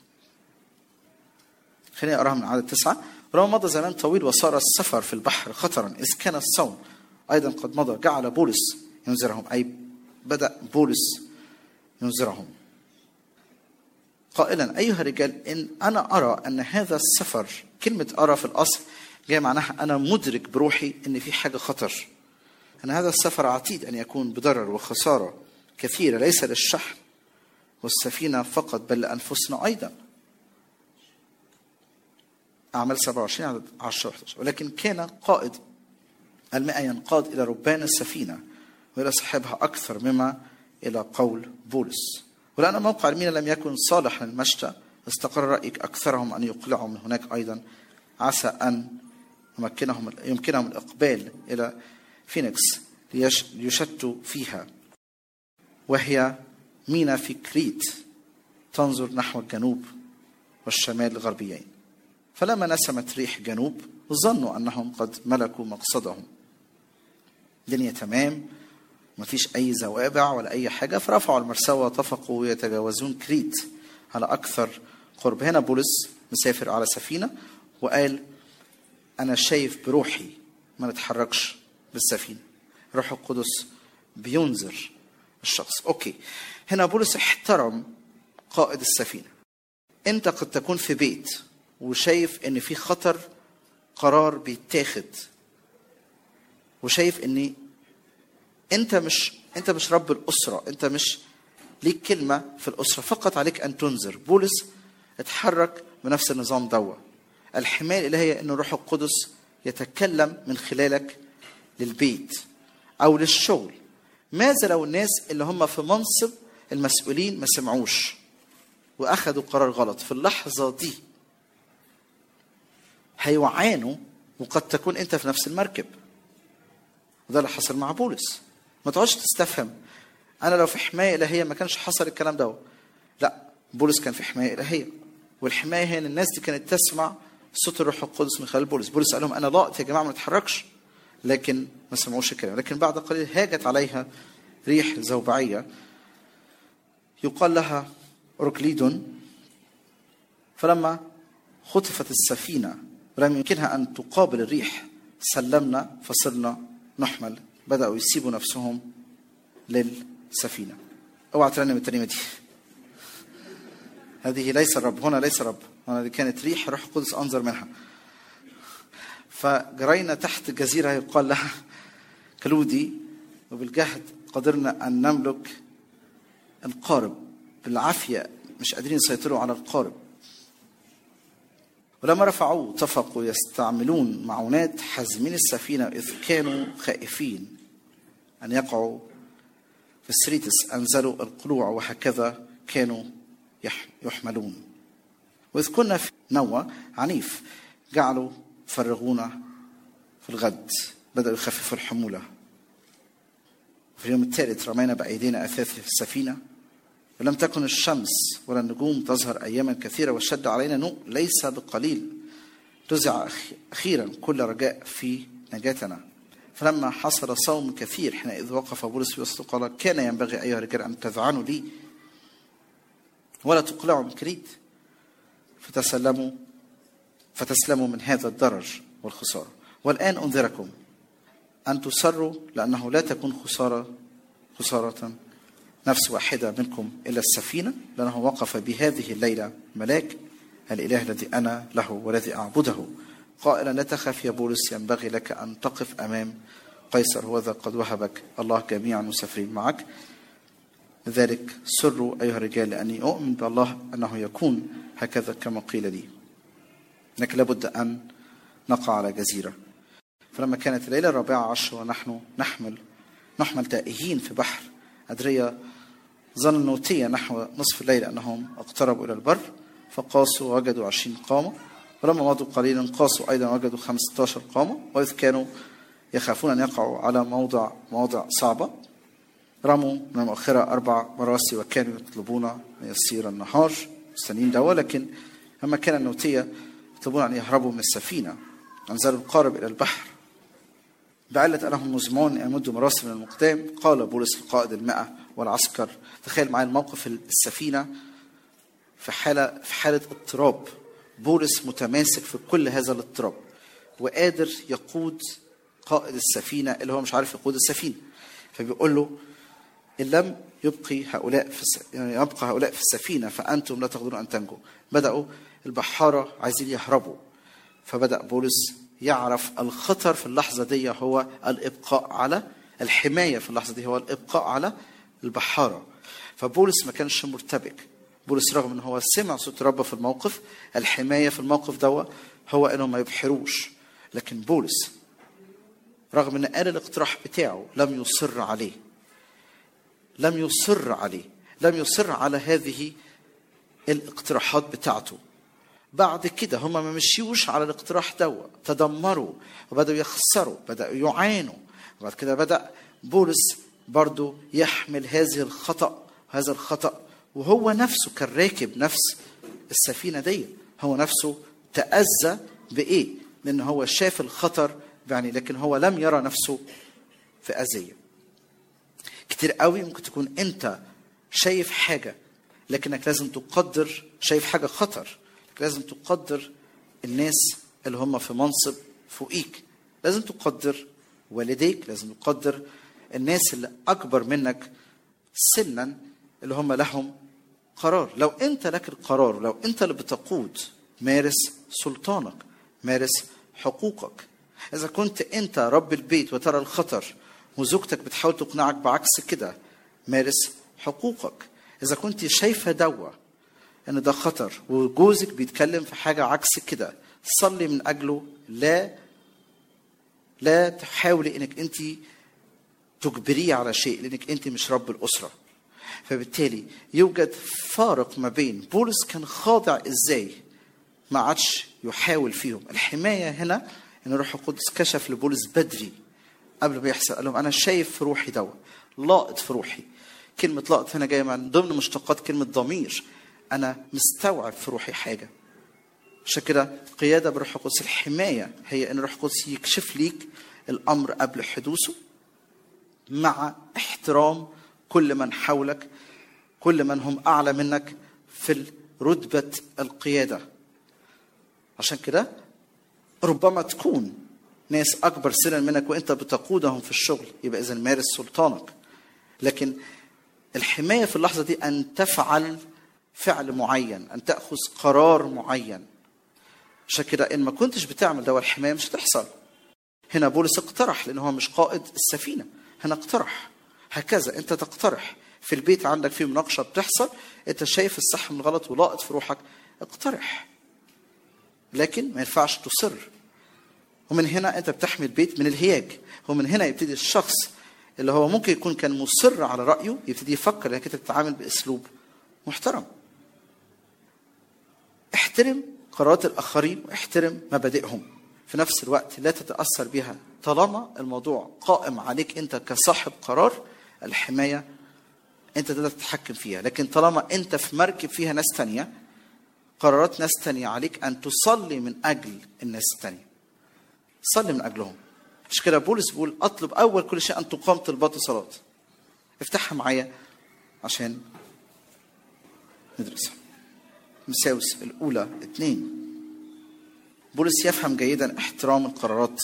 خليني أقراها من عدد تسعة ولما مضى زمان طويل وصار السفر في البحر خطرا إذ كان الصوم أيضا قد مضى جعل بولس ينذرهم أي بدأ بولس ينذرهم قائلا أيها الرجال إن أنا أرى أن هذا السفر كلمة أرى في الأصل جاي معناها أنا مدرك بروحي إن في حاجة خطر أن هذا السفر عتيد أن يكون بضرر وخسارة كثيرة ليس للشحن والسفينة فقط بل لأنفسنا أيضا أعمال 27 عدد 10 11 ولكن كان قائد المئة ينقاد إلى ربان السفينة وإلى صاحبها أكثر مما إلى قول بولس ولأن موقع المينا لم يكن صالحا للمشتى استقر رأيك أكثرهم أن يقلعوا من هناك أيضا عسى أن يمكنهم يمكنهم الإقبال إلى فينيكس ليشتوا فيها وهي مينا في كريت تنظر نحو الجنوب والشمال الغربيين فلما نسمت ريح جنوب ظنوا انهم قد ملكوا مقصدهم الدنيا تمام مفيش اي زوابع ولا اي حاجه فرفعوا المرسوه واتفقوا يتجاوزون كريت على اكثر قرب هنا بولس مسافر على سفينه وقال انا شايف بروحي ما نتحركش بالسفينه روح القدس بينذر الشخص اوكي هنا بولس احترم قائد السفينه انت قد تكون في بيت وشايف ان في خطر قرار بيتاخد وشايف ان انت مش انت مش رب الاسره انت مش ليك كلمه في الاسره فقط عليك ان تنذر بولس اتحرك بنفس النظام دوا الحمايه الالهيه ان الروح القدس يتكلم من خلالك للبيت او للشغل ماذا لو الناس اللي هم في منصب المسؤولين ما سمعوش واخذوا قرار غلط في اللحظه دي هيعانوا وقد تكون انت في نفس المركب وده اللي حصل مع بولس ما تقعدش تستفهم انا لو في حمايه الهيه ما كانش حصل الكلام ده لا بولس كان في حمايه الهيه والحمايه هي ان الناس دي كانت تسمع صوت الروح القدس من خلال بولس بولس قال لهم انا ضاقت يا جماعه ما نتحركش لكن ما سمعوش الكلام لكن بعد قليل هاجت عليها ريح زوبعيه يقال لها أوركليدون فلما خطفت السفينة ولم يمكنها أن تقابل الريح سلمنا فصرنا نحمل بدأوا يسيبوا نفسهم للسفينة اوعى ترنم الترنيمة دي هذه ليس الرب هنا ليس الرب هنا دي كانت ريح روح القدس أنظر منها فجرينا تحت جزيرة يقال لها كلودي وبالجهد قدرنا أن نملك القارب بالعافية مش قادرين يسيطروا على القارب ولما رفعوه اتفقوا يستعملون معونات حازمين السفينة إذ كانوا خائفين أن يقعوا في السريتس أنزلوا القلوع وهكذا كانوا يحملون وإذ كنا في نوى عنيف جعلوا فرغونا في الغد بدأوا يخففوا الحمولة في اليوم الثالث رمينا بأيدينا أثاث السفينة ولم تكن الشمس ولا النجوم تظهر أياما كثيرة والشد علينا نوء ليس بقليل تزع أخيرا كل رجاء في نجاتنا فلما حصل صوم كثير حينئذ وقف بولس في وسط قال كان ينبغي أيها الرجال أن تذعنوا لي ولا تقلعوا من كريت فتسلموا فتسلموا من هذا الضرر والخسارة والآن أنذركم أن تصروا لأنه لا تكون خسارة خسارة نفس واحدة منكم إلى السفينة لأنه وقف بهذه الليلة ملاك الإله الذي أنا له والذي أعبده قائلا لا تخف يا بولس ينبغي لك أن تقف أمام قيصر هوذا قد وهبك الله جميع المسافرين معك لذلك سروا أيها الرجال لأني أؤمن بالله أنه يكون هكذا كما قيل لي لكن لابد أن نقع على جزيرة فلما كانت الليلة الرابعة عشر ونحن نحمل نحمل تائهين في بحر أدرية ظن نوتية نحو نصف الليل أنهم اقتربوا إلى البر فقاسوا وجدوا عشرين قامة ولما مضوا قليلا قاسوا أيضا وجدوا خمسة عشر قامة وإذ كانوا يخافون أن يقعوا على موضع مواضع صعبة رموا من المؤخرة أربع مراسي وكانوا يطلبون أن يصير النهار مستنيين دواء لكن لما كان النوتية يطلبون أن يهربوا من السفينة أنزلوا القارب إلى البحر بعلة أنهم مزمعون أن يمدوا مراسي من المقدام قال بولس القائد المئة والعسكر تخيل معايا الموقف السفينة في حالة في حالة اضطراب بولس متماسك في كل هذا الاضطراب وقادر يقود قائد السفينة اللي هو مش عارف يقود السفينة فبيقول له إن لم يبقي هؤلاء في الس... يعني يبقى هؤلاء في السفينة فأنتم لا تقدرون أن تنجوا بدأوا البحارة عايزين يهربوا فبدأ بولس يعرف الخطر في اللحظة دي هو الإبقاء على الحماية في اللحظة دي هو الإبقاء على البحارة فبولس ما كانش مرتبك بولس رغم ان هو سمع صوت رب في الموقف الحماية في الموقف دوا هو انهم ما يبحروش لكن بولس رغم ان قال الاقتراح بتاعه لم يصر عليه لم يصر عليه لم يصر على هذه الاقتراحات بتاعته بعد كده هم ما مشيوش على الاقتراح دوا تدمروا وبدأوا يخسروا بدأوا يعانوا وبعد كده بدأ بولس برضو يحمل هذه الخطأ هذا الخطأ وهو نفسه كان راكب نفس السفينة دي هو نفسه تأذى بإيه؟ لأن هو شاف الخطر يعني لكن هو لم يرى نفسه في أذية كتير قوي ممكن تكون أنت شايف حاجة لكنك لازم تقدر شايف حاجة خطر لازم تقدر الناس اللي هم في منصب فوقيك لازم تقدر والديك لازم تقدر الناس اللي أكبر منك سنا اللي هم لهم قرار لو أنت لك القرار لو أنت اللي بتقود مارس سلطانك مارس حقوقك إذا كنت أنت رب البيت وترى الخطر وزوجتك بتحاول تقنعك بعكس كده مارس حقوقك إذا كنت شايفة دوا ان ده خطر وجوزك بيتكلم في حاجه عكس كده صلي من اجله لا لا تحاولي انك انت تجبريه على شيء لانك انت مش رب الاسره فبالتالي يوجد فارق ما بين بولس كان خاضع ازاي ما عادش يحاول فيهم الحمايه هنا ان الروح القدس كشف لبولس بدري قبل ما يحصل قال لهم انا شايف في روحي دوا لاقط في روحي كلمه لاقط هنا جايه من ضمن مشتقات كلمه ضمير انا مستوعب في روحي حاجه عشان كده قياده بروح القدس الحمايه هي ان الروح القدس يكشف ليك الامر قبل حدوثه مع احترام كل من حولك كل من هم اعلى منك في رتبه القياده عشان كده ربما تكون ناس اكبر سنا منك وانت بتقودهم في الشغل يبقى اذا مارس سلطانك لكن الحمايه في اللحظه دي ان تفعل فعل معين ان تاخذ قرار معين عشان كده ان ما كنتش بتعمل ده الحمايه مش هتحصل هنا بولس اقترح لان هو مش قائد السفينه هنا اقترح هكذا انت تقترح في البيت عندك في مناقشه بتحصل انت شايف الصح من الغلط ولاقط في روحك اقترح لكن ما ينفعش تصر ومن هنا انت بتحمي البيت من الهياج ومن هنا يبتدي الشخص اللي هو ممكن يكون كان مصر على رايه يبتدي يفكر انك انت تتعامل باسلوب محترم احترم قرارات الاخرين واحترم مبادئهم في نفس الوقت لا تتاثر بها طالما الموضوع قائم عليك انت كصاحب قرار الحمايه انت تقدر تتحكم فيها لكن طالما انت في مركب فيها ناس تانية قرارات ناس تانية عليك ان تصلي من اجل الناس التانية صلي من اجلهم مش كده بولس بيقول اطلب اول كل شيء ان تقام طلبات الصلاه افتحها معايا عشان ندرسها مساوس الأولى اثنين بولس يفهم جيدا احترام القرارات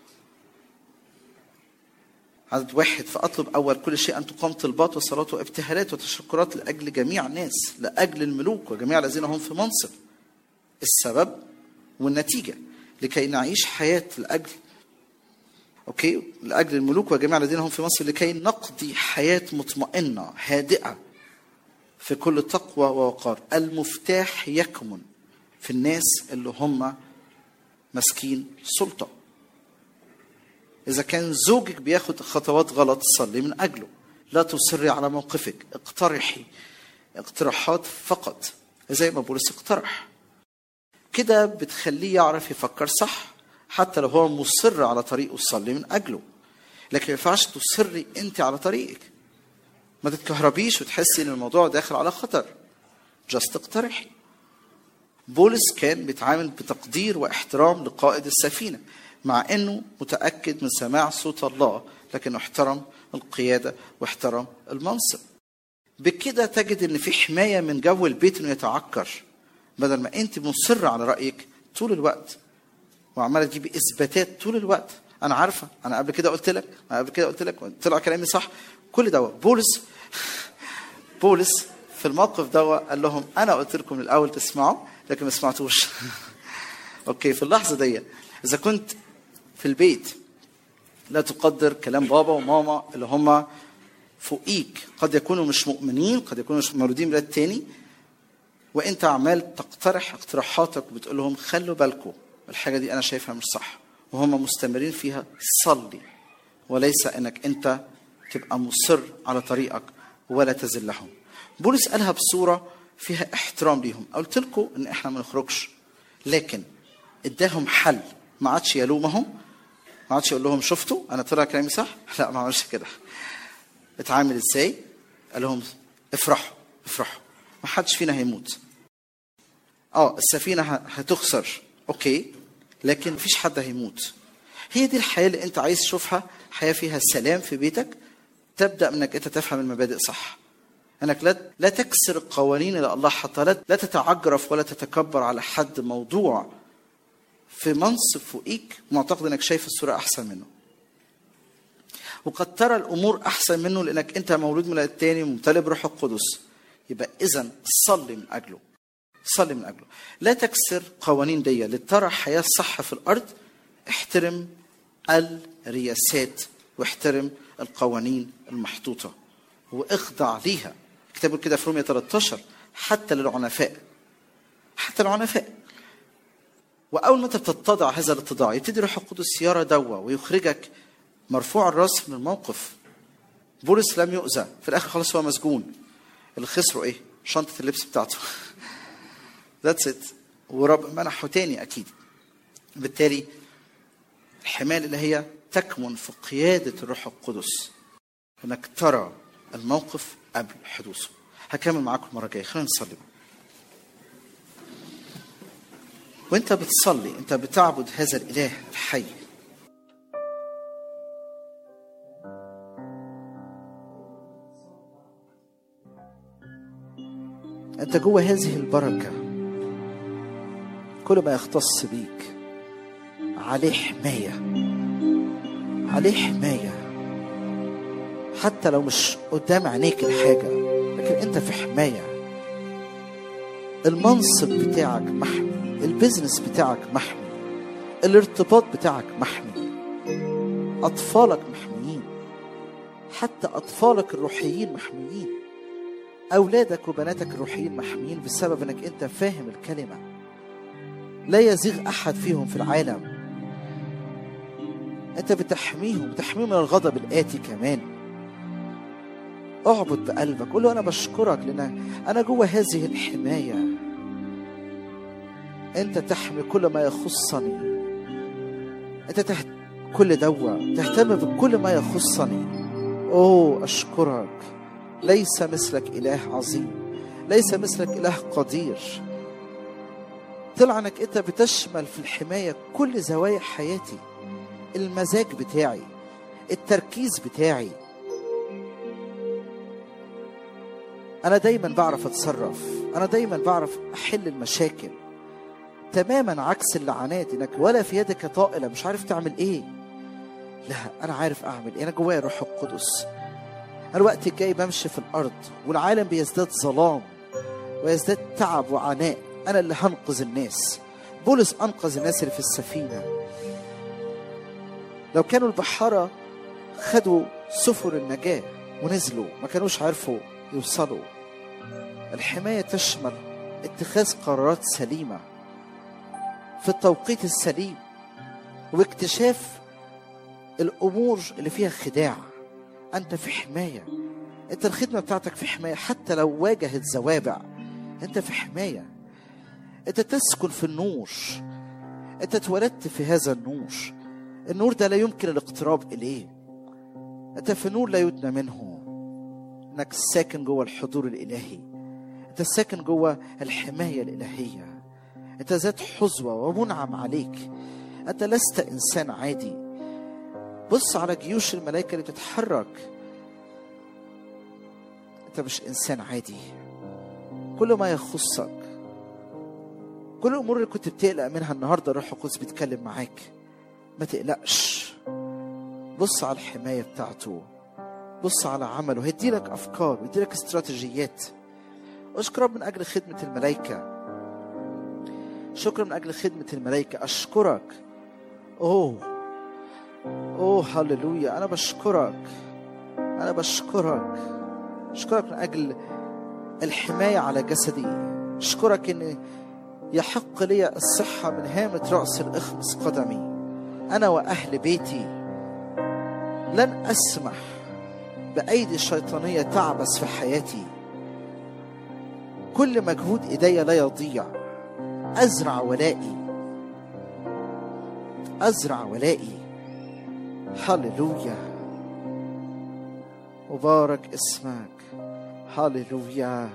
عدد واحد فأطلب أول كل شيء أن تقام طلبات وصلاة وابتهالات وتشكرات لأجل جميع الناس لأجل الملوك وجميع الذين هم في منصب السبب والنتيجة لكي نعيش حياه لاجل اوكي لاجل الملوك وجميع الذين هم في مصر لكي نقضي حياه مطمئنه هادئه في كل تقوى ووقار المفتاح يكمن في الناس اللي هم ماسكين سلطه اذا كان زوجك بياخد خطوات غلط صلي من اجله لا تصري على موقفك اقترحي اقتراحات فقط زي ما بولس اقترح كده بتخليه يعرف يفكر صح حتى لو هو مصر على طريقه صلي من اجله لكن ما ينفعش تصري انت على طريقك ما تتكهربيش وتحسي ان الموضوع داخل على خطر جاست اقترحي بولس كان بيتعامل بتقدير واحترام لقائد السفينه مع انه متاكد من سماع صوت الله لكنه احترم القياده واحترم المنصب بكده تجد ان في حمايه من جو البيت انه يتعكر بدل ما انت مصر على رايك طول الوقت وعماله تجيبي اثباتات طول الوقت انا عارفه انا قبل كده قلت لك انا قبل كده قلت لك طلع كلامي صح كل ده بولس بولس في الموقف ده قال لهم انا قلت لكم من الاول تسمعوا لكن ما سمعتوش اوكي في اللحظه دي اذا كنت في البيت لا تقدر كلام بابا وماما اللي هم فوقيك قد يكونوا مش مؤمنين قد يكونوا مش مولودين بلاد تاني وانت عمال تقترح اقتراحاتك وبتقول لهم خلوا بالكم الحاجه دي انا شايفها مش صح وهم مستمرين فيها صلي وليس انك انت تبقى مصر على طريقك ولا تزلهم بولس قالها بصوره فيها احترام ليهم قلت لكم ان احنا ما نخرجش لكن اداهم حل ما عادش يلومهم ما عادش يقول لهم شفتوا انا طلع كلامي صح لا ما عملش كده اتعامل ازاي قال لهم افرحوا افرحوا ما حدش فينا هيموت اه السفينه هتخسر اوكي لكن مفيش حد هيموت هي دي الحياه اللي انت عايز تشوفها حياه فيها سلام في بيتك تبدا انك انت تفهم المبادئ صح انك لا لا تكسر القوانين اللي الله حطها لا, لا تتعجرف ولا تتكبر على حد موضوع في منصب فوقيك معتقد انك شايف الصوره احسن منه وقد ترى الامور احسن منه لانك انت مولود من التاني ممتلئ بروح القدس يبقى اذا صلي من اجله صلي من اجله لا تكسر قوانين دي لترى حياه صح في الارض احترم الرياسات واحترم القوانين المحطوطه واخضع ليها كتابه كده في رومية 13 حتى للعنفاء حتى العنفاء واول ما انت بتتضع هذا الاتضاع يبتدي روح القدس يرى دوا ويخرجك مرفوع الراس من الموقف بولس لم يؤذى في الاخر خلاص هو مسجون اللي خسروا ايه شنطه اللبس بتاعته ذاتس ات ورب منحه تاني اكيد بالتالي الحمايه اللي هي تكمن في قياده الروح القدس انك ترى الموقف قبل حدوثه هكمل معاكم المره الجايه خلينا نصلي وانت بتصلي انت بتعبد هذا الاله الحي انت جوه هذه البركه كل ما يختص بيك عليه حمايه عليه حمايه حتى لو مش قدام عينيك الحاجه لكن انت في حمايه المنصب بتاعك محمي البيزنس بتاعك محمي الارتباط بتاعك محمي اطفالك محميين حتى اطفالك الروحيين محميين اولادك وبناتك الروحيين محميين بسبب انك انت فاهم الكلمه لا يزيغ احد فيهم في العالم انت بتحميهم بتحميهم من الغضب الاتي كمان اعبد بقلبك قول له انا بشكرك لان انا جوه هذه الحمايه انت تحمي كل ما يخصني انت تحت كل دوا تهتم بكل ما يخصني اوه اشكرك ليس مثلك اله عظيم ليس مثلك اله قدير طلع انك انت بتشمل في الحمايه كل زوايا حياتي المزاج بتاعي التركيز بتاعي انا دايما بعرف اتصرف انا دايما بعرف احل المشاكل تماما عكس اللعنات انك ولا في يدك طائله مش عارف تعمل ايه لا انا عارف اعمل ايه انا جوايا الروح القدس انا الوقت الجاي بمشي في الارض والعالم بيزداد ظلام ويزداد تعب وعناء انا اللي هنقذ الناس بولس انقذ الناس اللي في السفينه لو كانوا البحاره خدوا سفر النجاه ونزلوا ما كانوش عرفوا يوصلوا الحمايه تشمل اتخاذ قرارات سليمه في التوقيت السليم واكتشاف الامور اللي فيها خداع انت في حمايه انت الخدمه بتاعتك في حمايه حتى لو واجهت زوابع انت في حمايه انت تسكن في النور انت اتولدت في هذا النور النور ده لا يمكن الاقتراب اليه انت في نور لا يدنى منه انك ساكن جوه الحضور الالهي انت ساكن جوه الحمايه الالهيه انت ذات حظوه ومنعم عليك انت لست انسان عادي بص على جيوش الملائكه اللي بتتحرك انت مش انسان عادي كل ما يخصك كل الامور اللي كنت بتقلق منها النهارده الروح القدس بيتكلم معاك ما تقلقش بص على الحمايه بتاعته بص على عمله هيديلك افكار ويديلك استراتيجيات اشكر رب من اجل خدمه الملائكه شكرا من اجل خدمه الملائكه اشكرك اوه اوه هللويا انا بشكرك انا بشكرك اشكرك من اجل الحمايه على جسدي اشكرك ان يحق لي الصحه من هامه راس الاخمص قدمي انا واهل بيتي لن اسمح بايدي الشيطانيه تعبث في حياتي كل مجهود ايديا لا يضيع ازرع ولائي ازرع ولائي هللويا مبارك اسمك هللويا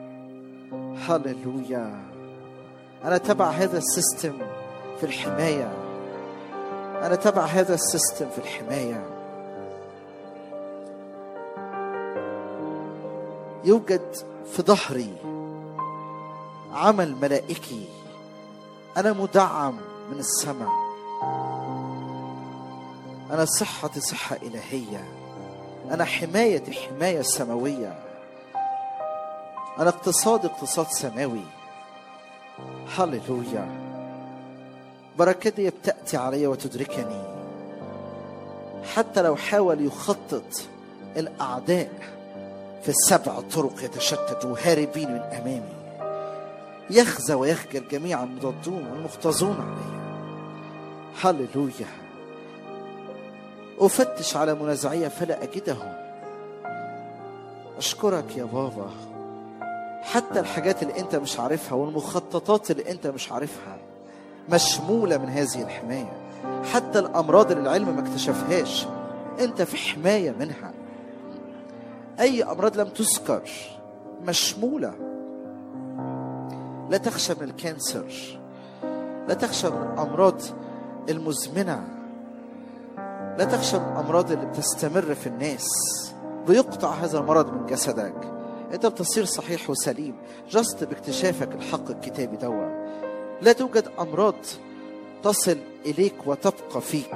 هللويا انا تبع هذا السيستم في الحمايه انا تبع هذا السيستم في الحمايه يوجد في ظهري عمل ملائكي انا مدعم من السماء انا صحتي صحه الهيه انا حمايتي حمايه سماويه انا اقتصادي اقتصاد سماوي هللويا بركتي بتاتي علي وتدركني حتى لو حاول يخطط الاعداء في السبع طرق يتشتتوا هاربين من امامي يخزى ويخجل جميع المضادون والمختزون علي هللويا افتش على منازعيه فلا اجدهم اشكرك يا بابا حتى الحاجات اللي انت مش عارفها والمخططات اللي انت مش عارفها مشموله من هذه الحمايه حتى الامراض اللي العلم ما اكتشفهاش انت في حمايه منها اي امراض لم تذكر مشموله لا تخشى من الكانسر لا تخشى من الامراض المزمنه لا تخشى من الامراض اللي بتستمر في الناس بيقطع هذا المرض من جسدك انت بتصير صحيح وسليم جست باكتشافك الحق الكتابي دوا لا توجد امراض تصل اليك وتبقى فيك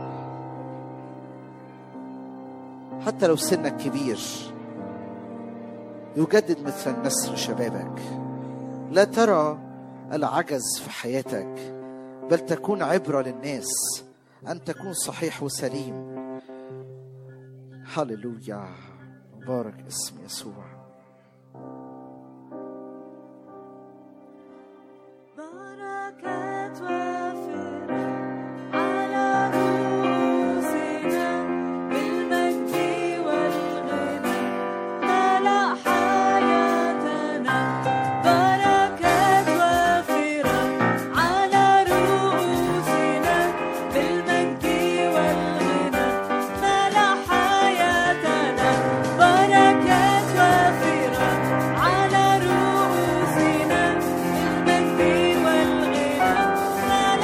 حتى لو سنك كبير يجدد مثل النسر شبابك لا ترى العجز في حياتك بل تكون عبره للناس ان تكون صحيح وسليم هللويا مبارك اسم يسوع بركات وافرة على رؤوسنا بالمجد والغنى ملأ حياتنا بركات وافرة على رؤوسنا بالمجد والغنى ملأ حياتنا بركات وافرة على رؤوسنا بالمجد والغنى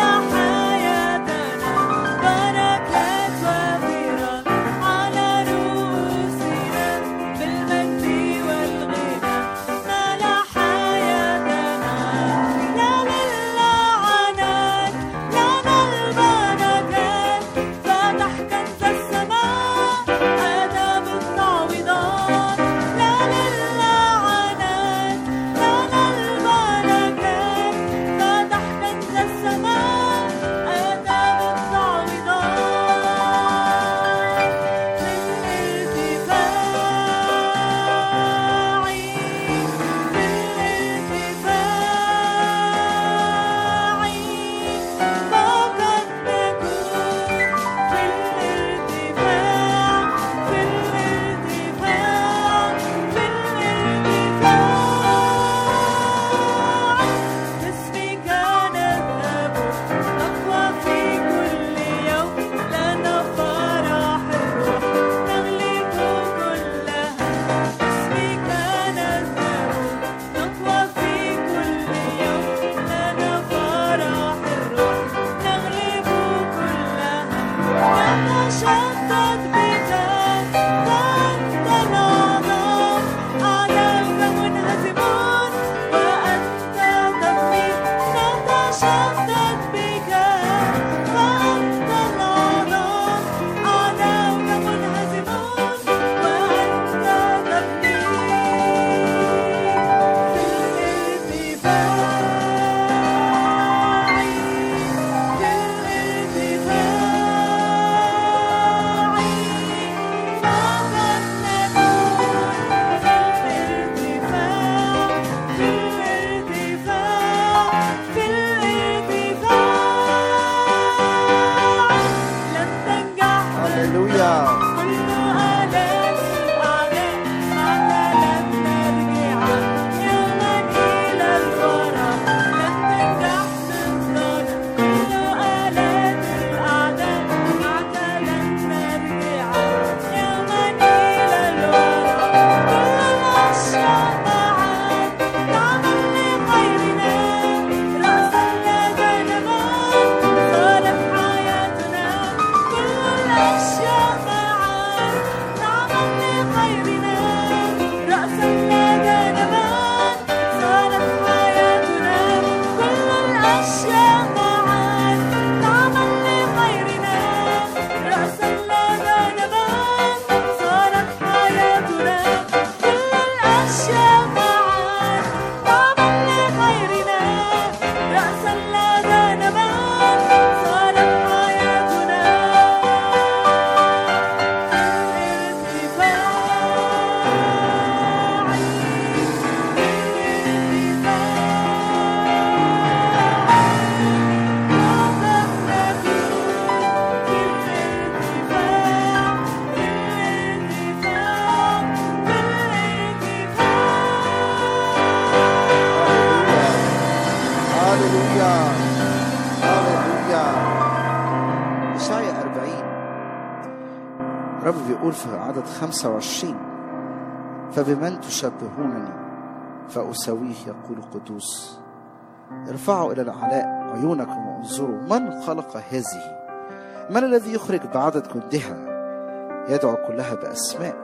رب بيقول في عدد 25 فبمن تشبهونني فأساويه يقول قدوس ارفعوا إلى العلاء عيونكم وانظروا من خلق هذه من الذي يخرج بعدد جندها يدعو كلها بأسماء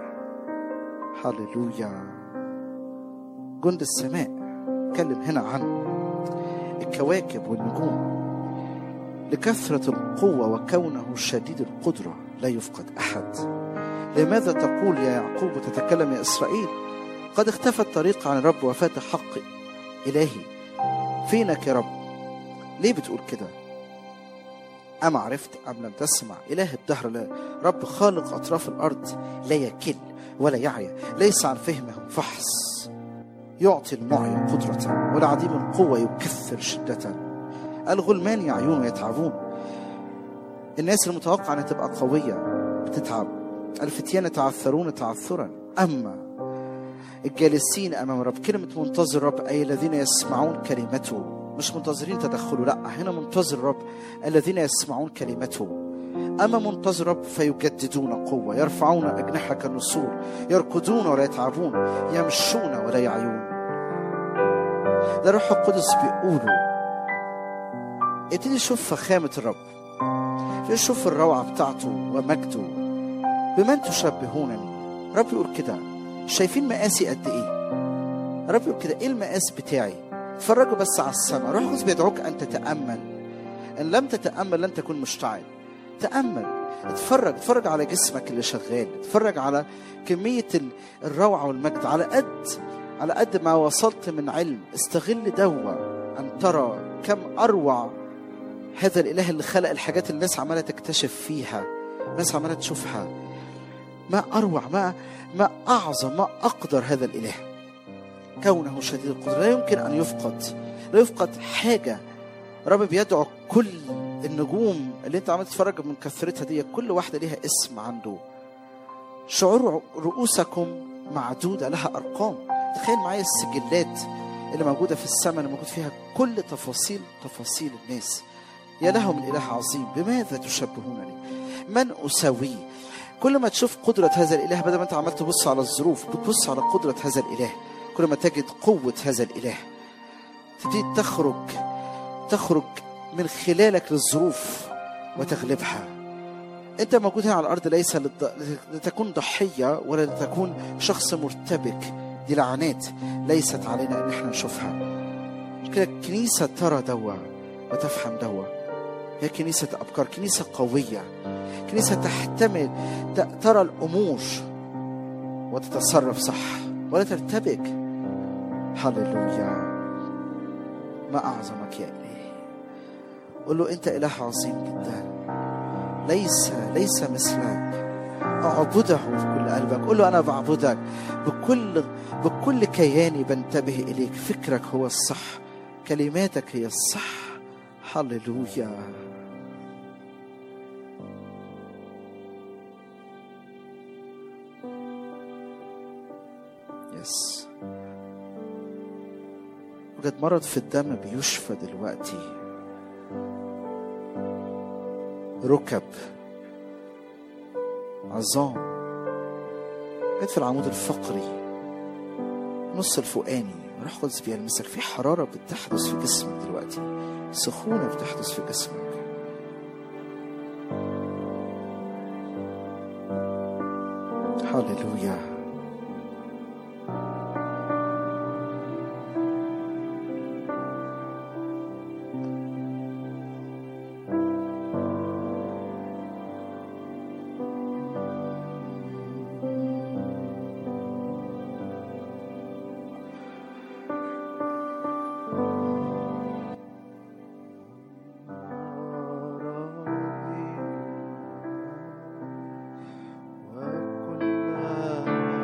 هللويا جند السماء اتكلم هنا عن الكواكب والنجوم لكثرة القوة وكونه شديد القدرة لا يفقد أحد لماذا تقول يا يعقوب تتكلم يا إسرائيل قد اختفى الطريق عن الرب وفات حق إلهي فينك يا رب ليه بتقول كده أما عرفت أم لم تسمع إله الدهر لا رب خالق أطراف الأرض لا يكل ولا يعيا ليس عن فهمه فحص يعطي المعي قدرة والعديم القوة يكثر شدة الغلمان يعيون ويتعبون الناس المتوقع أنها تبقى قوية بتتعب الفتيان يتعثرون تعثرا أما الجالسين أمام الرب كلمة منتظر الرب أي الذين يسمعون كلمته مش منتظرين تدخله لا هنا منتظر الرب الذين يسمعون كلمته أما منتظر الرب فيجددون قوة يرفعون أجنحة كالنسور يركضون ولا يتعبون يمشون ولا يعيون ده الروح القدس بيقوله ابتدي شوف فخامة الرب ابتدي شوف الروعة بتاعته ومجده بمن تشبهونني رب يقول كده شايفين مقاسي قد ايه رب يقول كده ايه المقاس بتاعي اتفرجوا بس على السماء روح القدس بيدعوك ان تتامل ان لم تتامل لن تكون مشتعل تامل اتفرج اتفرج على جسمك اللي شغال اتفرج على كميه ال- الروعه والمجد على قد على قد ما وصلت من علم استغل دوا ان ترى كم اروع هذا الاله اللي خلق الحاجات اللي الناس عماله تكتشف فيها الناس عماله تشوفها ما اروع ما ما اعظم ما اقدر هذا الاله كونه شديد القدره لا يمكن ان يفقد لا يفقد حاجه رب بيدعو كل النجوم اللي انت عمال تتفرج من كثرتها دي كل واحده ليها اسم عنده شعور رؤوسكم معدوده لها ارقام تخيل معايا السجلات اللي موجوده في السماء اللي موجود فيها كل تفاصيل تفاصيل الناس يا له من اله عظيم بماذا تشبهونني من اساويه كل ما تشوف قدرة هذا الإله بدل ما أنت عمال تبص على الظروف بتبص على قدرة هذا الإله كل ما تجد قوة هذا الإله تبتدي تخرج تخرج من خلالك للظروف وتغلبها أنت موجود هنا على الأرض ليس للض... لتكون ضحية ولا لتكون شخص مرتبك دي لعنات ليست علينا أن احنا نشوفها مش كده الكنيسة ترى دوا وتفهم دوا هي كنيسة أبكار كنيسة قوية كنيسة تحتمل ت- ترى الأمور وتتصرف صح ولا ترتبك هللويا ما أعظمك يا إله قل له أنت إله عظيم جدا ليس ليس مثلك اعبده بكل قلبك قل له أنا بعبدك بكل بكل كياني بنتبه إليك فكرك هو الصح كلماتك هي الصح هللويا يس وجد مرض في الدم بيشفى دلوقتي ركب عظام جت في العمود الفقري نص الفوقاني روح قدس بيلمسك في حرارة بتحدث في جسمك دلوقتي سخونة بتحدث في جسمك هللويا وكل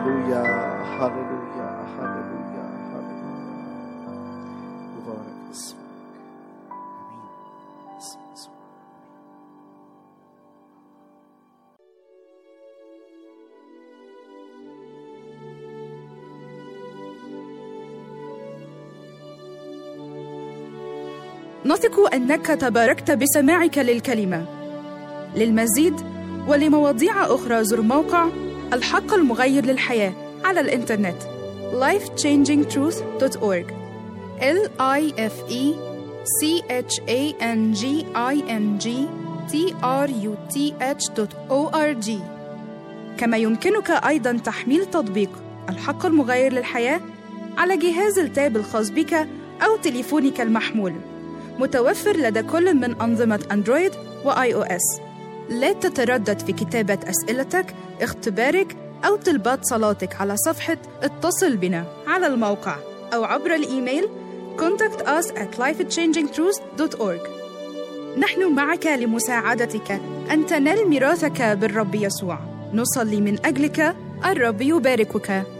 هللويا هللويا هللويا هللويا مبارك اسمك امين اسم يسوع نثق انك تباركت بسماعك للكلمه للمزيد ولمواضيع اخرى زر موقع الحق المغير للحياه على الانترنت lifechangingtruth.org l i f e c h a n g i n g t r u t h o r g كما يمكنك ايضا تحميل تطبيق الحق المغير للحياه على جهاز التاب الخاص بك او تليفونك المحمول متوفر لدى كل من أنظمة أندرويد وآي أو إس. لا تتردد في كتابة أسئلتك، اختبارك أو طلبات صلاتك على صفحة اتصل بنا على الموقع أو عبر الإيميل contact us at lifechangingtruth.org نحن معك لمساعدتك أن تنال ميراثك بالرب يسوع نصلي من أجلك الرب يباركك